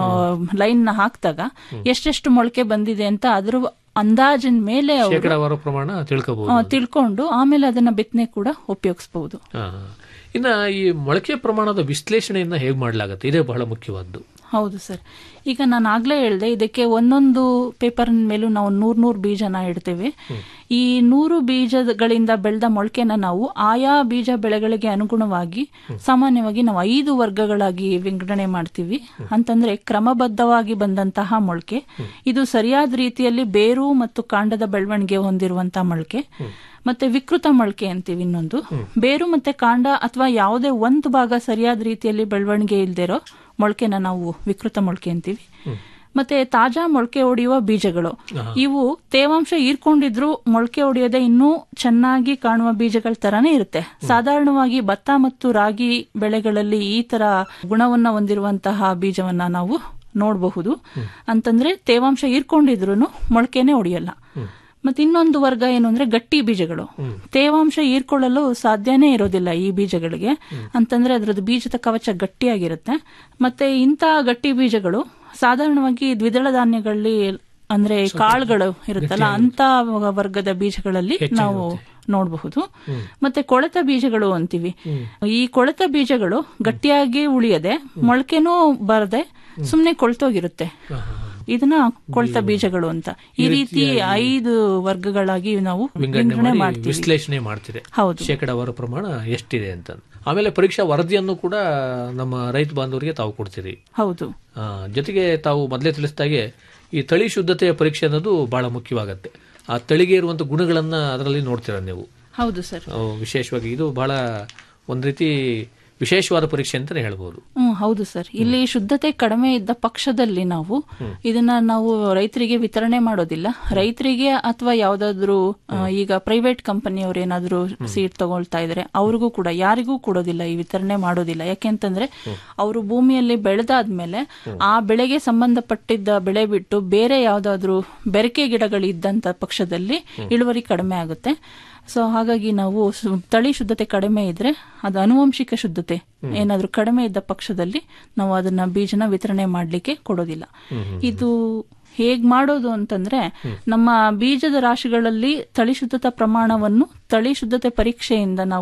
Speaker 3: ಲೈನ್ ನ ಹಾಕಿದಾಗ ಎಷ್ಟೆಷ್ಟು ಮೊಳಕೆ ಬಂದಿದೆ ಅಂತ ಅದ್ರ ಅಂದಾಜಿನ ಮೇಲೆ ಅವ್ರು,
Speaker 2: ಶೇಕಡಾವಾರು ಪ್ರಮಾಣ ತಿಳ್ಕೋಬಹುದು
Speaker 3: ಆ, ತಿಳ್ಕೊಂಡು ಆಮೇಲೆ ಅದನ್ನ ಬಿತ್ತನೆ ಕೂಡ ಉಪಯೋಗಿಸಬಹುದು
Speaker 2: ಇನ್ನ ಈ ಮೊಳಕೆ ಪ್ರಮಾಣದ ವಿಶ್ಲೇಷಣೆಯನ್ನ ಹೇಗೆ ಮಾಡಲಾಗುತ್ತೆ ಇದೇ ಬಹಳ ಮುಖ್ಯವಾದ್ದು
Speaker 3: ಹೌದು ಸರ್ ಈಗ ನಾನು ಆಗ್ಲೇ ಹೇಳ್ದೆ ಇದಕ್ಕೆ ಒಂದೊಂದು ಪೇಪರ್ ಮೇಲೂ ನಾವು ನೂರ್ ನೂರ್ ಬೀಜನ ಇಡ್ತೇವೆ ಈ ನೂರು ಬೀಜಗಳಿಂದ ಬೆಳೆದ ಮೊಳಕೆನ ನಾವು ಆಯಾ ಬೀಜ ಬೆಳೆಗಳಿಗೆ ಅನುಗುಣವಾಗಿ ಸಾಮಾನ್ಯವಾಗಿ ನಾವು ಐದು ವರ್ಗಗಳಾಗಿ ವಿಂಗಡಣೆ ಮಾಡ್ತೀವಿ ಅಂತಂದ್ರೆ ಕ್ರಮಬದ್ಧವಾಗಿ ಬಂದಂತಹ ಮೊಳಕೆ ಇದು ಸರಿಯಾದ ರೀತಿಯಲ್ಲಿ ಬೇರು ಮತ್ತು ಕಾಂಡದ ಬೆಳವಣಿಗೆ ಹೊಂದಿರುವಂತಹ ಮೊಳಕೆ ಮತ್ತೆ ವಿಕೃತ ಮೊಳಕೆ ಅಂತೀವಿ ಇನ್ನೊಂದು ಬೇರು ಮತ್ತೆ ಕಾಂಡ ಅಥವಾ ಯಾವುದೇ ಒಂದು ಭಾಗ ಸರಿಯಾದ ರೀತಿಯಲ್ಲಿ ಬೆಳವಣಿಗೆ ಇಲ್ದಿರೋ ಮೊಳಕೆನ ನಾವು ವಿಕೃತ ಮೊಳಕೆ ಅಂತೀವಿ ಮತ್ತೆ ತಾಜಾ ಮೊಳಕೆ ಹೊಡೆಯುವ ಬೀಜಗಳು ಇವು ತೇವಾಂಶ ಹೀರ್ಕೊಂಡಿದ್ರು ಮೊಳಕೆ ಹೊಡೆಯದೆ ಇನ್ನೂ ಚೆನ್ನಾಗಿ ಕಾಣುವ ಬೀಜಗಳ ತರಾನೇ ಇರುತ್ತೆ ಸಾಧಾರಣವಾಗಿ ಭತ್ತ ಮತ್ತು ರಾಗಿ ಬೆಳೆಗಳಲ್ಲಿ ಈ ತರ ಗುಣವನ್ನ ಹೊಂದಿರುವಂತಹ ಬೀಜವನ್ನ ನಾವು ನೋಡಬಹುದು ಅಂತಂದ್ರೆ ತೇವಾಂಶ ಹೀರ್ಕೊಂಡಿದ್ರು ಮೊಳಕೆನೆ ಹೊಡೆಯಲ್ಲ ಮತ್ತೆ ಇನ್ನೊಂದು ವರ್ಗ ಏನು ಅಂದ್ರೆ ಗಟ್ಟಿ ಬೀಜಗಳು ತೇವಾಂಶ ಹೀರ್ಕೊಳ್ಳಲು ಸಾಧ್ಯನೇ ಇರೋದಿಲ್ಲ ಈ ಬೀಜಗಳಿಗೆ ಅಂತಂದ್ರೆ ಅದ್ರದ್ದು ಬೀಜದ ಕವಚ ಗಟ್ಟಿಯಾಗಿರುತ್ತೆ ಮತ್ತೆ ಇಂತಹ ಗಟ್ಟಿ ಬೀಜಗಳು ಸಾಧಾರಣವಾಗಿ ದ್ವಿದಳ ಧಾನ್ಯಗಳಲ್ಲಿ ಅಂದ್ರೆ ಕಾಳುಗಳು ಇರುತ್ತಲ್ಲ ಅಂತ ವರ್ಗದ ಬೀಜಗಳಲ್ಲಿ ನಾವು ನೋಡಬಹುದು ಮತ್ತೆ ಕೊಳೆತ ಬೀಜಗಳು ಅಂತೀವಿ ಈ ಕೊಳೆತ ಬೀಜಗಳು ಗಟ್ಟಿಯಾಗಿ ಉಳಿಯದೆ ಮೊಳಕೆನೂ ಬರದೆ ಸುಮ್ನೆ ಕೊಳ್ತೋಗಿರುತ್ತೆ ಇದನ್ನ ಕೊಳ್ತ ಬೀಜಗಳು ಅಂತ ಈ ರೀತಿ ಐದು ವರ್ಗಗಳಾಗಿ ನಾವು
Speaker 2: ವಿಂಗಡಣೆ
Speaker 3: ವಿಂಗಡಣೆ
Speaker 2: ಮಾಡಿ
Speaker 3: ಮಾಡ್ತೀವಿ
Speaker 2: ವಿಶ್ಲೇಷಣೆ ಮಾಡ್ತೀರಿ
Speaker 3: ಹೌದು
Speaker 2: ಶೇಕಡಾವಾರು ಪ್ರಮಾಣ ಎಷ್ಟಿದೆ ಅಂತ ಆಮೇಲೆ ಪರೀಕ್ಷಾ ವರದಿಯನ್ನು ಕೂಡ ನಮ್ಮ ರೈತ ಬಾಂಧವರಿಗೆ ತಾವು ಕೊಡ್ತೀರಿ
Speaker 3: ಹೌದು
Speaker 2: ಆ, ಜೊತೆಗೆ ತಾವು ಮೊದಲೇ ತಿಳಿಸಿದಾಗೆ ಈ ತಳಿ ಶುದ್ಧತೆಯ ಪರೀಕ್ಷೆ ಅನ್ನೋದು ಬಹಳ ಮುಖ್ಯವಾಗತ್ತೆ ಆ ತಳಿಗೆ ಇರುವಂತ ಗುಣಗಳನ್ನ ಅದರಲ್ಲಿ ನೋಡ್ತೀರ ನೀವು
Speaker 3: ಹೌದು ಸರ್
Speaker 2: ಆ, ವಿಶೇಷವಾಗಿ ಇದು ಬಹಳ ಒಂದ್ ರೀತಿ ವಿಶೇಷವಾದ ಪರೀಕ್ಷೆ ಅಂತಾನೆ ಹೇಳ್ಬೋದು
Speaker 3: ಹ್ಮ್ ಹೌದು ಸರ್ ಇಲ್ಲಿ ಶುದ್ಧತೆ ಕಡಿಮೆ ಇದ್ದ ಪಕ್ಷದಲ್ಲಿ ನಾವು ಇದನ್ನ ನಾವು ರೈತರಿಗೆ ವಿತರಣೆ ಮಾಡೋದಿಲ್ಲ ರೈತರಿಗೆ ಅಥವಾ ಯಾವ್ದಾದ್ರು ಆ, ಈಗ ಪ್ರೈವೇಟ್ ಕಂಪನಿಯವ್ರು ಏನಾದ್ರು ಸೀಟ್ ತಗೊಳ್ತಾ ಇದ್ರೆ ಅವ್ರಿಗೂ ಕೂಡ ಯಾರಿಗೂ ಕೊಡೋದಿಲ್ಲ ಈ ವಿತರಣೆ ಮಾಡೋದಿಲ್ಲ ಯಾಕೆಂತಂದ್ರೆ ಅವರು ಭೂಮಿಯಲ್ಲಿ ಬೆಳೆದಾದ್ಮೇಲೆ ಆ ಬೆಳೆಗೆ ಸಂಬಂಧಪಟ್ಟಿದ್ದ ಬೆಳೆ ಬಿಟ್ಟು ಬೇರೆ ಯಾವ್ದಾದ್ರು ಬೆರಕೆ ಗಿಡಗಳು ಇದ್ದಂತ ಪಕ್ಷದಲ್ಲಿ ಇಳುವರಿ ಕಡಿಮೆ ಆಗುತ್ತೆ ಸೊ ಹಾಗಾಗಿ ನಾವು ಸು- ತಳಿ ಶುದ್ಧತೆ ಕಡಿಮೆ ಇದ್ರೆ ಅದು ಅನುವಂಶಿಕ ಶುದ್ಧತೆ ಏನಾದ್ರೂ ಕಡಿಮೆ ಇದ್ದ ಪಕ್ಷದಲ್ಲಿ ನಾವು ಅದನ್ನ ಬೀಜನ ವಿತರಣೆ ಮಾಡ್ಲಿಕ್ಕೆ ಕೊಡೋದಿಲ್ಲ ಇದು ಹೇಗ್ ಮಾಡೋದು ಅಂತಂದ್ರೆ ನಮ್ಮ ಬೀಜದ ರಾಶಿಗಳಲ್ಲಿ ತಳಿ ಶುದ್ಧತಾ ಪ್ರಮಾಣವನ್ನು ತಳಿ ಶುದ್ಧತೆ ಪರೀಕ್ಷೆಯಿಂದ ನಾವು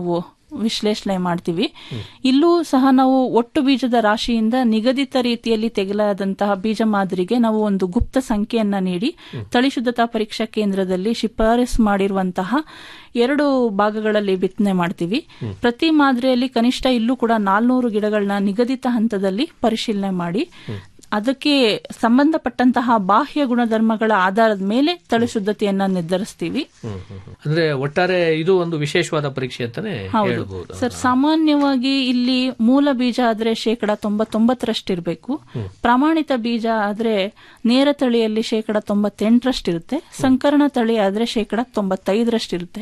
Speaker 3: ವಿಶ್ಲೇಷಣೆ ಮಾಡ್ತೀವಿ ಇಲ್ಲೂ ಸಹ ನಾವು ಒಟ್ಟು ಬೀಜದ ರಾಶಿಯಿಂದ ನಿಗದಿತ ರೀತಿಯಲ್ಲಿ ತೆಗೆಲಾದಂತಹ ಬೀಜ ಮಾದರಿಗೆ ನಾವು ಒಂದು ಗುಪ್ತ ಸಂಖ್ಯೆಯನ್ನ ನೀಡಿ ತಳಿ ಶುದ್ಧತಾ ಪರೀಕ್ಷಾ ಕೇಂದ್ರದಲ್ಲಿ ಶಿಫಾರಸು ಮಾಡಿರುವಂತಹ ಎರಡು ಭಾಗಗಳಲ್ಲಿ ಬಿತ್ತನೆ ಮಾಡ್ತೀವಿ ಪ್ರತಿ ಮಾದರಿಯಲ್ಲಿ ಕನಿಷ್ಠ ಇಲ್ಲೂ ಕೂಡ ನಾಲ್ನೂರು ಗಿಡಗಳನ್ನ ನಿಗದಿತ ಹಂತದಲ್ಲಿ ಪರಿಶೀಲನೆ ಮಾಡಿ ಅದಕ್ಕೆ ಸಂಬಂಧಪಟ್ಟಂತಹ ಬಾಹ್ಯ ಗುಣಧರ್ಮಗಳ ಆಧಾರದ ಮೇಲೆ ತಳಿ ಶುದ್ಧತೆಯನ್ನ ನಿರ್ಧರಿಸ್ತೀವಿ
Speaker 2: ಅಂದ್ರೆ ಒಟ್ಟಾರೆ ಇದು ಒಂದು ವಿಶೇಷವಾದ ಪರೀಕ್ಷೆ ಅಂತಾನೆ
Speaker 3: ಹೌದು
Speaker 2: ಹೇಳ್ಬೋದು
Speaker 3: ಸರ್ ಸಾಮಾನ್ಯವಾಗಿ ಇಲ್ಲಿ ಮೂಲ ಬೀಜ ಆದ್ರೆ ಶೇಕಡ ತೊಂಬತ್ತೊಂಬತ್ತರಷ್ಟಿರಬೇಕು ಪ್ರಾಮಾಣಿತ ಬೀಜ ಆದ್ರೆ ನೇರ ತಳಿಯಲ್ಲಿ ಶೇಕಡ ತೊಂಬತ್ತೆಂಟರಷ್ಟಿರುತ್ತೆ ಸಂಕರಣ ತಳಿ ಆದ್ರೆ ಶೇಕಡ ತೊಂಬತ್ತೈದರಷ್ಟಿರುತ್ತೆ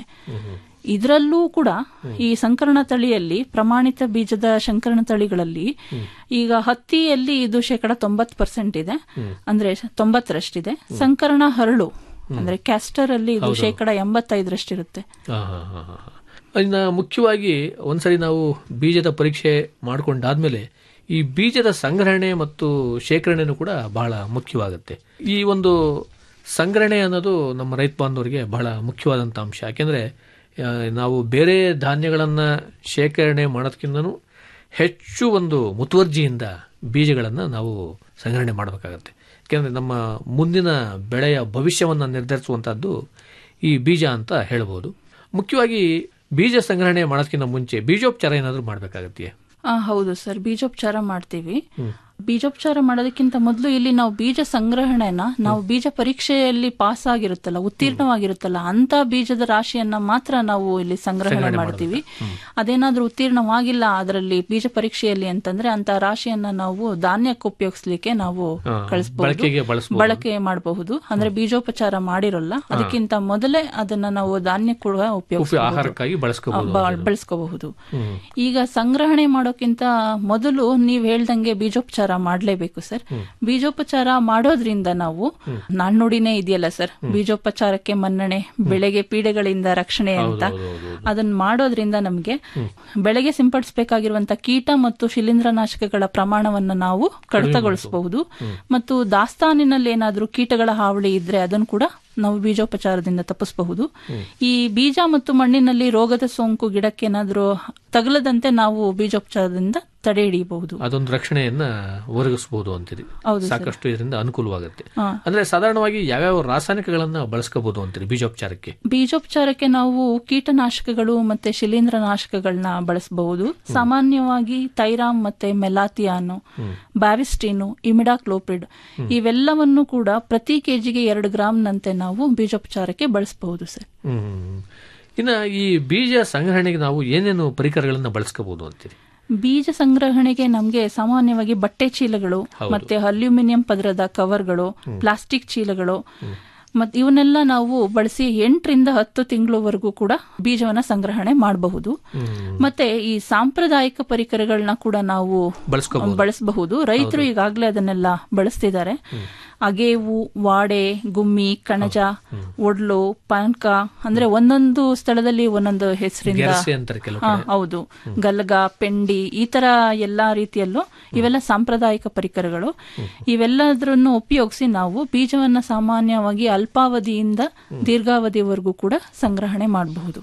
Speaker 3: ಇದರಲ್ಲೂ ಕೂಡ ಈ ಸಂಕರಣ ತಳಿಯಲ್ಲಿ ಪ್ರಮಾಣಿತ ಬೀಜದ ಸಂಕರಣ ತಳಿಗಳಲ್ಲಿ ಈಗ ಹತ್ತಿಯಲ್ಲಿ ಇದು ಶೇಕಡ ತೊಂಬತ್ ಪರ್ಸೆಂಟ್ ಇದೆ ಅಂದ್ರೆ ತೊಂಬತ್ತರಷ್ಟಿದೆ ಸಂಕರಣ ಹರಳು ಅಂದ್ರೆ ಕ್ಯಾಸ್ಟರ್ ಅಲ್ಲಿ ಇದು ಶೇಕಡ ಎಂಬತ್ತೈದರಷ್ಟಿರುತ್ತೆ
Speaker 2: ಹಾ, ಹಾ, ಹಾ, ಹಾ, ಹಾ. ಇನ್ನ ಮುಖ್ಯವಾಗಿ ಒಂದ್ಸರಿ ನಾವು ಬೀಜದ ಪರೀಕ್ಷೆ ಮಾಡ್ಕೊಂಡಾದ್ಮೇಲೆ ಈ ಬೀಜದ ಸಂಗ್ರಹಣೆ ಮತ್ತು ಶೇಖರಣೆನೂ ಕೂಡ ಬಹಳ ಮುಖ್ಯವಾಗುತ್ತೆ ಈ ಒಂದು ಸಂಗ್ರಹಣೆ ಅನ್ನೋದು ನಮ್ಮ ರೈತ ಬಾಂಧವರಿಗೆ ಬಹಳ ಮುಖ್ಯವಾದಂಥ ಅಂಶ ಯಾಕೆಂದ್ರೆ ಆ, ನಾವು ಬೇರೆ ಧಾನ್ಯಗಳನ್ನ ಶೇಖರಣೆ ಮಾಡೋದಕ್ಕಿಂತನೂ ಹೆಚ್ಚು ಒಂದು ಮುತುವರ್ಜಿಯಿಂದ ಬೀಜಗಳನ್ನು ನಾವು ಸಂಗ್ರಹಣೆ ಮಾಡಬೇಕಾಗತ್ತೆ ಯಾಕೆಂದರೆ ನಮ್ಮ ಮುಂದಿನ ಬೆಳೆಯ ಭವಿಷ್ಯವನ್ನು ನಿರ್ಧರಿಸುವಂಥದ್ದು ಈ ಬೀಜ ಅಂತ ಹೇಳ್ಬೋದು ಮುಖ್ಯವಾಗಿ ಬೀಜ ಸಂಗ್ರಹಣೆ ಮಾಡೋದಕ್ಕಿಂತ ಮುಂಚೆ ಬೀಜೋಪಚಾರ ಏನಾದರೂ ಮಾಡಬೇಕಾಗತ್ತೆ
Speaker 3: ಆ, ಹೌದು ಸರ್ ಬೀಜೋಪಚಾರ ಮಾಡ್ತೀವಿ ಬೀಜೋಪಚಾರ ಮಾಡೋದಕ್ಕಿಂತ ಮೊದಲು ಇಲ್ಲಿ ನಾವು ಬೀಜ ಸಂಗ್ರಹಣೆನ ನಾವು ಬೀಜ ಪರೀಕ್ಷೆಯಲ್ಲಿ ಪಾಸ್ ಆಗಿರುತ್ತಲ್ಲ ಉತ್ತೀರ್ಣವಾಗಿರುತ್ತಲ್ಲ ಅಂತ ಬೀಜದ ರಾಶಿಯನ್ನ ಮಾತ್ರ ನಾವು ಇಲ್ಲಿ ಸಂಗ್ರಹಣೆ ಮಾಡ್ತೀವಿ ಅದೇನಾದ್ರೂ ಉತ್ತೀರ್ಣವಾಗಿಲ್ಲ ಅದರಲ್ಲಿ ಬೀಜ ಪರೀಕ್ಷೆಯಲ್ಲಿ ಅಂತಂದ್ರೆ ಅಂತ ರಾಶಿಯನ್ನ ನಾವು ಧಾನ್ಯಕ್ಕೆ ಉಪಯೋಗಿಸ್ಲಿಕ್ಕೆ ನಾವು ಕಳಿಸಬಹುದು
Speaker 2: ಬಳಕೆಗೆ ಬಳಸ್ಬೋದು.
Speaker 3: ಬಳಕೆ ಮಾಡಬಹುದು ಅಂದ್ರೆ ಬೀಜೋಪಚಾರ ಮಾಡಿರೋಲ್ಲ ಅದಕ್ಕಿಂತ ಮೊದಲೇ ಅದನ್ನ ನಾವು ಧಾನ್ಯ ಕೂಡ ಉಪಯೋಗಿಸ
Speaker 2: ಆಹಾರಕ್ಕಾಗಿ ಬಳಸ್ಕೋಬಹುದು
Speaker 3: ಬಳಸ್ಕೋಬಹುದು ಈಗ ಸಂಗ್ರಹಣೆ ಮಾಡೋಕ್ಕಿಂತ ಮೊದಲು ನೀವ್ ಹೇಳ್ದಂಗೆ ಬೀಜೋಪಚಾರ ಮಾಡ್ಲೇಬೇಕು ಸರ್ ಬೀಜೋಪಚಾರ ಮಾಡೋದ್ರಿಂದ ನಾವು ನಾಣ್ಣುಡಿನೇ ಇದೆಯಲ್ಲ ಸರ್ ಬೀಜೋಪಚಾರಕ್ಕೆ ಮನ್ನಣೆ ಬೆಳೆಗೆ ಪೀಡೆಗಳಿಂದ ರಕ್ಷಣೆ ಅಂತ ಅದನ್ನ ಮಾಡೋದ್ರಿಂದ ನಮ್ಗೆ ಬೆಳೆಗೆ ಸಿಂಪಡಿಸಬೇಕಾಗಿರುವಂತ ಕೀಟ ಮತ್ತು ಶಿಲೀಂಧ್ರನಾಶಕಗಳ ಪ್ರಮಾಣವನ್ನು ನಾವು ಕಡಿತಗೊಳಿಸಬಹುದು ಮತ್ತು ದಾಸ್ತಾನಿನಲ್ಲಿ ಏನಾದ್ರೂ ಕೀಟಗಳ ಹಾವಳಿ ಇದ್ರೆ ಅದನ್ನು ಕೂಡ ನಾವು ಬೀಜೋಪಚಾರದಿಂದ ತಪ್ಪಿಸಬಹುದು ಈ ಬೀಜ ಮತ್ತು ಮಣ್ಣಿನಲ್ಲಿ ರೋಗದ ಸೋಂಕು ಗಿಡಕ್ಕೇನಾದ್ರೂ ತಗಲದಂತೆ ನಾವು ಬೀಜೋಪಚಾರದಿಂದ ತಡೆ ಹಿಡಿಯಬಹುದು
Speaker 2: ಅದೊಂದು ರಕ್ಷಣೆಯನ್ನ ಒದಗಿಸಬಹುದು ಅಂತೀರಿ
Speaker 3: ಹೌದು ಸರ್.
Speaker 2: ಸಾಕಷ್ಟು ಇದರಿಂದ ಅನುಕೂಲವಾಗುತ್ತೆ
Speaker 3: ಹಾ.
Speaker 2: ಅಂದ್ರೆ ಸಾಧಾರಣವಾಗಿ ಯಾವ್ಯಾವ ರಾಸಾಯನಿಕಗಳನ್ನ ಬಳಸ್ಕೋಬಹುದು ಅಂತೀರಿ ಬೀಜೋಪಚಾರಕ್ಕೆ
Speaker 3: ಬೀಜೋಪಚಾರಕ್ಕೆ ನಾವು ಕೀಟನಾಶಕಗಳು ಮತ್ತೆ ಶಿಲೀಂಧ್ರನಾಶಕಗಳನ್ನ ಬಳಸಬಹುದು ಸಾಮಾನ್ಯವಾಗಿ ಥೈರಾಮ್ ಮತ್ತೆ ಮೆಲಾಥಿಯಾನು ಬ್ಯಾವಿಸ್ಟೀನು ಇಮಿಡಾಕ್ಲೋಪಿಡ್ ಇವೆಲ್ಲವನ್ನು ಕೂಡ ಪ್ರತಿ ಕೆಜಿಗೆ ಎರಡು ಗ್ರಾಮ್ನಂತೆ ನಾವು ಬೀಜೋಪಚಾರಕ್ಕೆ ಬಳಸಬಹುದು ಸರ್
Speaker 2: ಹ್ಮ್ ಇನ್ನ ಈ ಬೀಜ ಸಂಗ್ರಹಣೆಗೆ ನಾವು ಏನೇನು ಪರಿಕರಗಳನ್ನ ಬಳಸ್ಕೋಬಹುದು ಅಂತೀರಿ
Speaker 3: ಬೀಜ ಸಂಗ್ರಹಣೆಗೆ ನಮಗೆ ಸಾಮಾನ್ಯವಾಗಿ ಬಟ್ಟೆ ಚೀಲಗಳು ಮತ್ತೆ ಅಲ್ಯೂಮಿನಿಯಂ ಪದರದ ಕವರ್ಗಳು ಪ್ಲಾಸ್ಟಿಕ್ ಚೀಲಗಳು ಮತ್ತೆ ಇವನ್ನೆಲ್ಲ ನಾವು ಬಳಸಿ ಎಂಟರಿಂದ ಹತ್ತು ತಿಂಗಳವರೆಗೂ ಕೂಡ ಬೀಜವನ್ನ ಸಂಗ್ರಹಣೆ ಮಾಡಬಹುದು ಮತ್ತೆ ಈ ಸಾಂಪ್ರದಾಯಿಕ ಪರಿಕರಗಳನ್ನ ಕೂಡ ನಾವು
Speaker 2: ಬಳಸ್ಕೋಬಹುದು
Speaker 3: ಬಳಸಬಹುದು ರೈತರು ಈಗಾಗಲೇ ಅದನ್ನೆಲ್ಲ ಬಳಸ್ತಿದ್ದಾರೆ ಅಗೇವು ವಾಡೆ ಗುಮ್ಮಿ ಕಣಜ ಒಡ್ಲು ಪಾನ್ಕ ಅಂದ್ರೆ ಒಂದೊಂದು ಸ್ಥಳದಲ್ಲಿ ಒಂದೊಂದು ಹೆಸರಿಂದ
Speaker 2: ಗೆರಸೆ ಅಂತಾರೆ ಕೆಲವು
Speaker 3: ಹಾ ಹೌದು ಗಲ್ಗ ಪೆಂಡಿ ಈ ತರ ಎಲ್ಲಾ ರೀತಿಯಲ್ಲೂ ಇವೆಲ್ಲ ಸಾಂಪ್ರದಾಯಿಕ ಪರಿಕರಗಳು ಇವೆಲ್ಲದರನ್ನು ಉಪಯೋಗಿಸಿ ನಾವು ಬೀಜವನ್ನ ಸಾಮಾನ್ಯವಾಗಿ ಅಲ್ಪಾವಧಿಯಿಂದ ದೀರ್ಘಾವಧಿವರೆಗೂ ಕೂಡ ಸಂಗ್ರಹಣೆ ಮಾಡಬಹುದು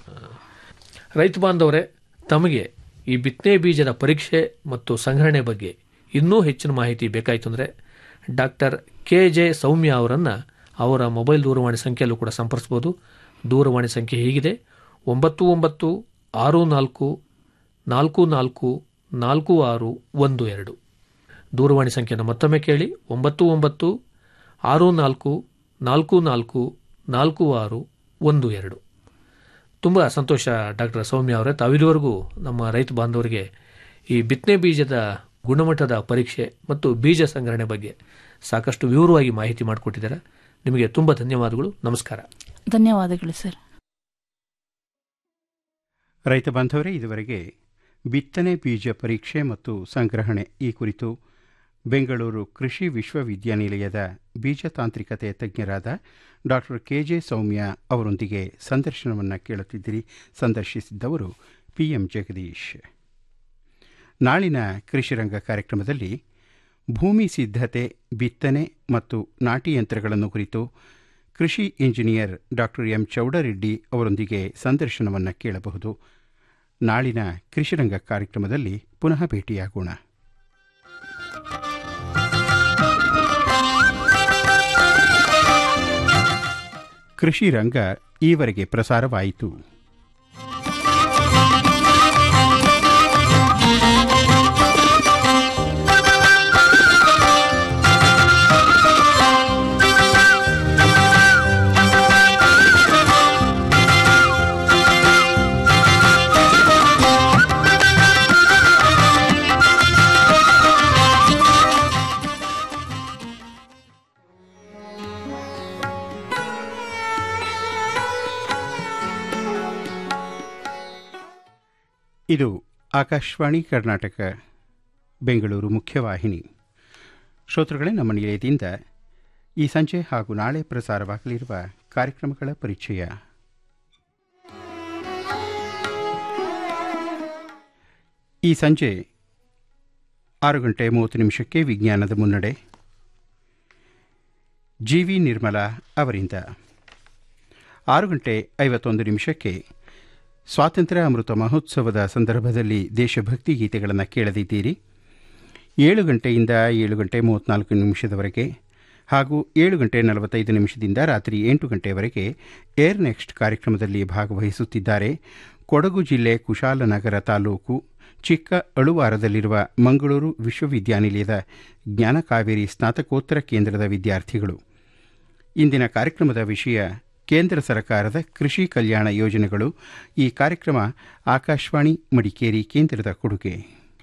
Speaker 2: ರೈತ ಬಾಂಧವರೇ ತಮಗೆ ಈ ಬಿತ್ತನೆ ಬೀಜದ ಪರೀಕ್ಷೆ ಮತ್ತು ಸಂಗ್ರಹಣೆ ಬಗ್ಗೆ ಇನ್ನೂ ಹೆಚ್ಚಿನ ಮಾಹಿತಿ ಬೇಕಾಯಿತು ಅಂದರೆ ಡಾಕ್ಟರ್ ಕೆ ಜೆ ಸೌಮ್ಯ ಅವರನ್ನ ಅವರ ಮೊಬೈಲ್ ದೂರವಾಣಿ ಸಂಖ್ಯೆಯಲ್ಲೂ ಕೂಡ ಸಂಪರ್ಸ್ಬೋದು ದೂರವಾಣಿ ಸಂಖ್ಯೆ ಹೀಗಿದೆ ಒಂಬತ್ತು ಒಂಬತ್ತು ಆರು ನಾಲ್ಕು ನಾಲ್ಕು ನಾಲ್ಕು ನಾಲ್ಕು ಆರು ಒಂದು ಎರಡು ದೂರವಾಣಿ ಸಂಖ್ಯೆಯನ್ನು ಮತ್ತೊಮ್ಮೆ ಕೇಳಿ ಒಂಬತ್ತು ಒಂಬತ್ತು ಆರು ನಾಲ್ಕು ನಾಲ್ಕು ನಾಲ್ಕು ನಾಲ್ಕು ಆರು ಒಂದು ಎರಡು ತುಂಬ ಸಂತೋಷ ಡಾಕ್ಟರ್ ಸೌಮ್ಯ ಅವರೇ ತಾವಿದುವರೆಗೂ ನಮ್ಮ ರೈತ ಬಾಂಧವರಿಗೆ ಈ ಬಿತ್ತನೆ ಬೀಜದ ಗುಣಮಟ್ಟದ ಪರೀಕ್ಷೆ ಮತ್ತು ಬೀಜ ಸಂಗ್ರಹಣೆ ಬಗ್ಗೆ ಸಾಕಷ್ಟು ವಿವರವಾಗಿ ಮಾಹಿತಿ ಮಾಡಿಕೊಟ್ಟಿದ್ದಾರೆ ನಿಮಗೆ ತುಂಬ ಧನ್ಯವಾದಗಳು ನಮಸ್ಕಾರ
Speaker 3: ಧನ್ಯವಾದಗಳು ಸರ್
Speaker 1: ರೈತ ಬಾಂಧವರೇ ಇದುವರೆಗೆ ಬಿತ್ತನೆ ಬೀಜ ಪರೀಕ್ಷೆ ಮತ್ತು ಸಂಗ್ರಹಣೆ ಈ ಕುರಿತು ಬೆಂಗಳೂರು ಕೃಷಿ ವಿಶ್ವವಿದ್ಯಾನಿಲಯದ ಬೀಜ ತಾಂತ್ರಿಕತೆ ತಜ್ಞರಾದ ಡಾಕ್ಟರ್ ಕೆ ಜೆ ಸೌಮ್ಯ ಅವರೊಂದಿಗೆ ಸಂದರ್ಶನವನ್ನು ಕೇಳುತ್ತಿದ್ದಿರಿ ಸಂದರ್ಶಿಸಿದ್ದವರು ಪಿ ಎಂ ಜಗದೀಶ್ ನಾಳಿನ ಕೃಷಿರಂಗ ಕಾರ್ಯಕ್ರಮದಲ್ಲಿ ಭೂಮಿ ಸಿದ್ಧತೆ ಬಿತ್ತನೆ ಮತ್ತು ನಾಟಿ ಯಂತ್ರಗಳನ್ನು ಕುರಿತು ಕೃಷಿ ಇಂಜಿನಿಯರ್ ಡಾಕ್ಟರ್ ಎಂ ಚೌಡರೆಡ್ಡಿ ಅವರೊಂದಿಗೆ ಸಂದರ್ಶನವನ್ನು ಕೇಳಬಹುದು ನಾಳಿನ ಕೃಷಿರಂಗ ಕಾರ್ಯಕ್ರಮದಲ್ಲಿ ಪುನಃ ಭೇಟಿಯಾಗೋಣ ಕೃಷಿ ರಂಗ ಈವರೆಗೆ ಪ್ರಸಾರವಾಯಿತು ಇದು ಆಕಾಶವಾಣಿ ಕರ್ನಾಟಕ ಬೆಂಗಳೂರು ಮುಖ್ಯವಾಹಿನಿ ಶ್ರೋತೃಗಳೇ ನಮ್ಮ ನಿಲಯದಿಂದ ಈ ಸಂಜೆ ಹಾಗೂ ನಾಳೆ ಪ್ರಸಾರವಾಗಲಿರುವ ಕಾರ್ಯಕ್ರಮಗಳ ಪರಿಚಯ ಈ ಸಂಜೆ ಆರು ಗಂಟೆ ಮೂವತ್ತು ನಿಮಿಷಕ್ಕೆ ವಿಜ್ಞಾನದ ಮುನ್ನಡೆ ಜಿ ವಿ ನಿರ್ಮಲಾ ಅವರಿಂದ ಆರು ಗಂಟೆ ಐವತ್ತೊಂದು ನಿಮಿಷಕ್ಕೆ ಸ್ವಾತಂತ್ರ್ಯ ಅಮೃತ ಮಹೋತ್ಸವದ ಸಂದರ್ಭದಲ್ಲಿ ದೇಶಭಕ್ತಿ ಗೀತೆಗಳನ್ನು ಕೇಳದಿದ್ದೀರಿ ಏಳು ಗಂಟೆಯಿಂದ ಏಳು ಗಂಟೆ ಮೂವತ್ತ್ನಾಲ್ಕು ನಿಮಿಷದವರೆಗೆ ಹಾಗೂ ಏಳು ಗಂಟೆ ನಲವತ್ತೈದು ನಿಮಿಷದಿಂದ ರಾತ್ರಿ ಎಂಟು ಗಂಟೆಯವರೆಗೆ ಏರ್ ನೆಕ್ಸ್ಟ್ ಕಾರ್ಯಕ್ರಮದಲ್ಲಿ ಭಾಗವಹಿಸುತ್ತಿದ್ದಾರೆ ಕೊಡಗು ಜಿಲ್ಲೆ ಕುಶಾಲನಗರ ತಾಲೂಕು ಚಿಕ್ಕ ಅಳುವಾರದಲ್ಲಿರುವ ಮಂಗಳೂರು ವಿಶ್ವವಿದ್ಯಾನಿಲಯದ ಜ್ಞಾನಕಾವೇರಿ ಸ್ನಾತಕೋತ್ತರ ಕೇಂದ್ರದ ವಿದ್ಯಾರ್ಥಿಗಳು ಇಂದಿನ ಕಾರ್ಯಕ್ರಮದ ವಿಷಯ ಕೇಂದ್ರ ಸರ್ಕಾರದ ಕೃಷಿ ಕಲ್ಯಾಣ ಯೋಜನೆಗಳು ಈ ಕಾರ್ಯಕ್ರಮ ಆಕಾಶವಾಣಿ ಮಡಿಕೇರಿ ಕೇಂದ್ರದ ಕೊಡುಗೆ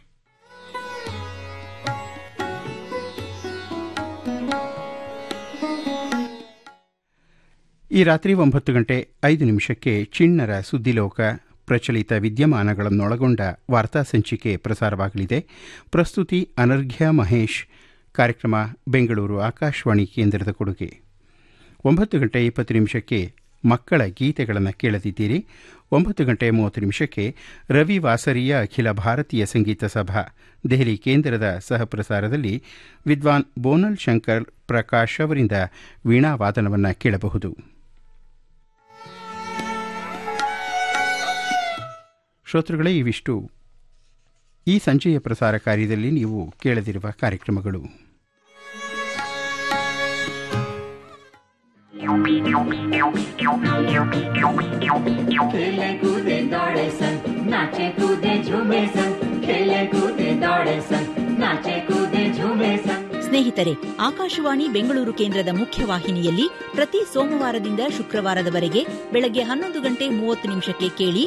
Speaker 1: ಈ ರಾತ್ರಿ ಒಂಬತ್ತು ಗಂಟೆ ಐದು ನಿಮಿಷಕ್ಕೆ ಚಿಣ್ಣರ ಸುದ್ದಿಲೋಕ ಪ್ರಚಲಿತ ವಿದ್ಯಮಾನಗಳನ್ನೊಳಗೊಂಡ ವಾರ್ತಾ ಸಂಚಿಕೆ ಪ್ರಸಾರವಾಗಲಿದೆ ಪ್ರಸ್ತುತಿ ಅನರ್ಘ್ಯ ಮಹೇಶ್ ಕಾರ್ಯಕ್ರಮ ಬೆಂಗಳೂರು ಆಕಾಶವಾಣಿ ಕೇಂದ್ರದ ಕೊಡುಗೆ ಒಂಬತ್ತು ಗಂಟೆ ಇಪ್ಪತ್ತು ನಿಮಿಷಕ್ಕೆ ಮಕ್ಕಳ ಗೀತೆಗಳನ್ನು ಕೇಳದಿದ್ದೀರಿ ಒಂಬತ್ತು ಗಂಟೆ ಮೂವತ್ತು ನಿಮಿಷಕ್ಕೆ ರವಿ ವಾಸರಿಯ ಅಖಿಲ ಭಾರತೀಯ ಸಂಗೀತ ಸಭಾ ದೆಹಲಿ ಕೇಂದ್ರದ ಸಹಪ್ರಸಾರದಲ್ಲಿ ವಿದ್ವಾನ್ ಬೋನಲ್ ಶಂಕರ್ ಪ್ರಕಾಶ್ ಅವರಿಂದ ವೀಣಾ ವಾದನವನ್ನು ಕೇಳಬಹುದು ಶ್ರೋತೃಗಳೇ ಇವಿಷ್ಟು ಈ ಸಂಜೆಯ ಪ್ರಸಾರ ಕಾರ್ಯದಲ್ಲಿ ನೀವು ಕೇಳದಿರುವ ಕಾರ್ಯಕ್ರಮಗಳು
Speaker 4: खेले कूदे दौड़े सन नाचे कूदे झूमे सन खेले कूदे दौड़े सन नाचे कूदे झूमे सन
Speaker 5: ಸ್ನೇಹಿತರೆ ಆಕಾಶವಾಣಿ ಬೆಂಗಳೂರು ಕೇಂದ್ರದ ಮುಖ್ಯವಾಹಿನಿಯಲ್ಲಿ ಪ್ರತಿ ಸೋಮವಾರದಿಂದ ಶುಕ್ರವಾರದವರೆಗೆ ಬೆಳಗ್ಗೆ ಹನ್ನೊಂದು ಗಂಟೆ ಮೂವತ್ತು ನಿಮಿಷಕ್ಕೆ ಕೇಳಿ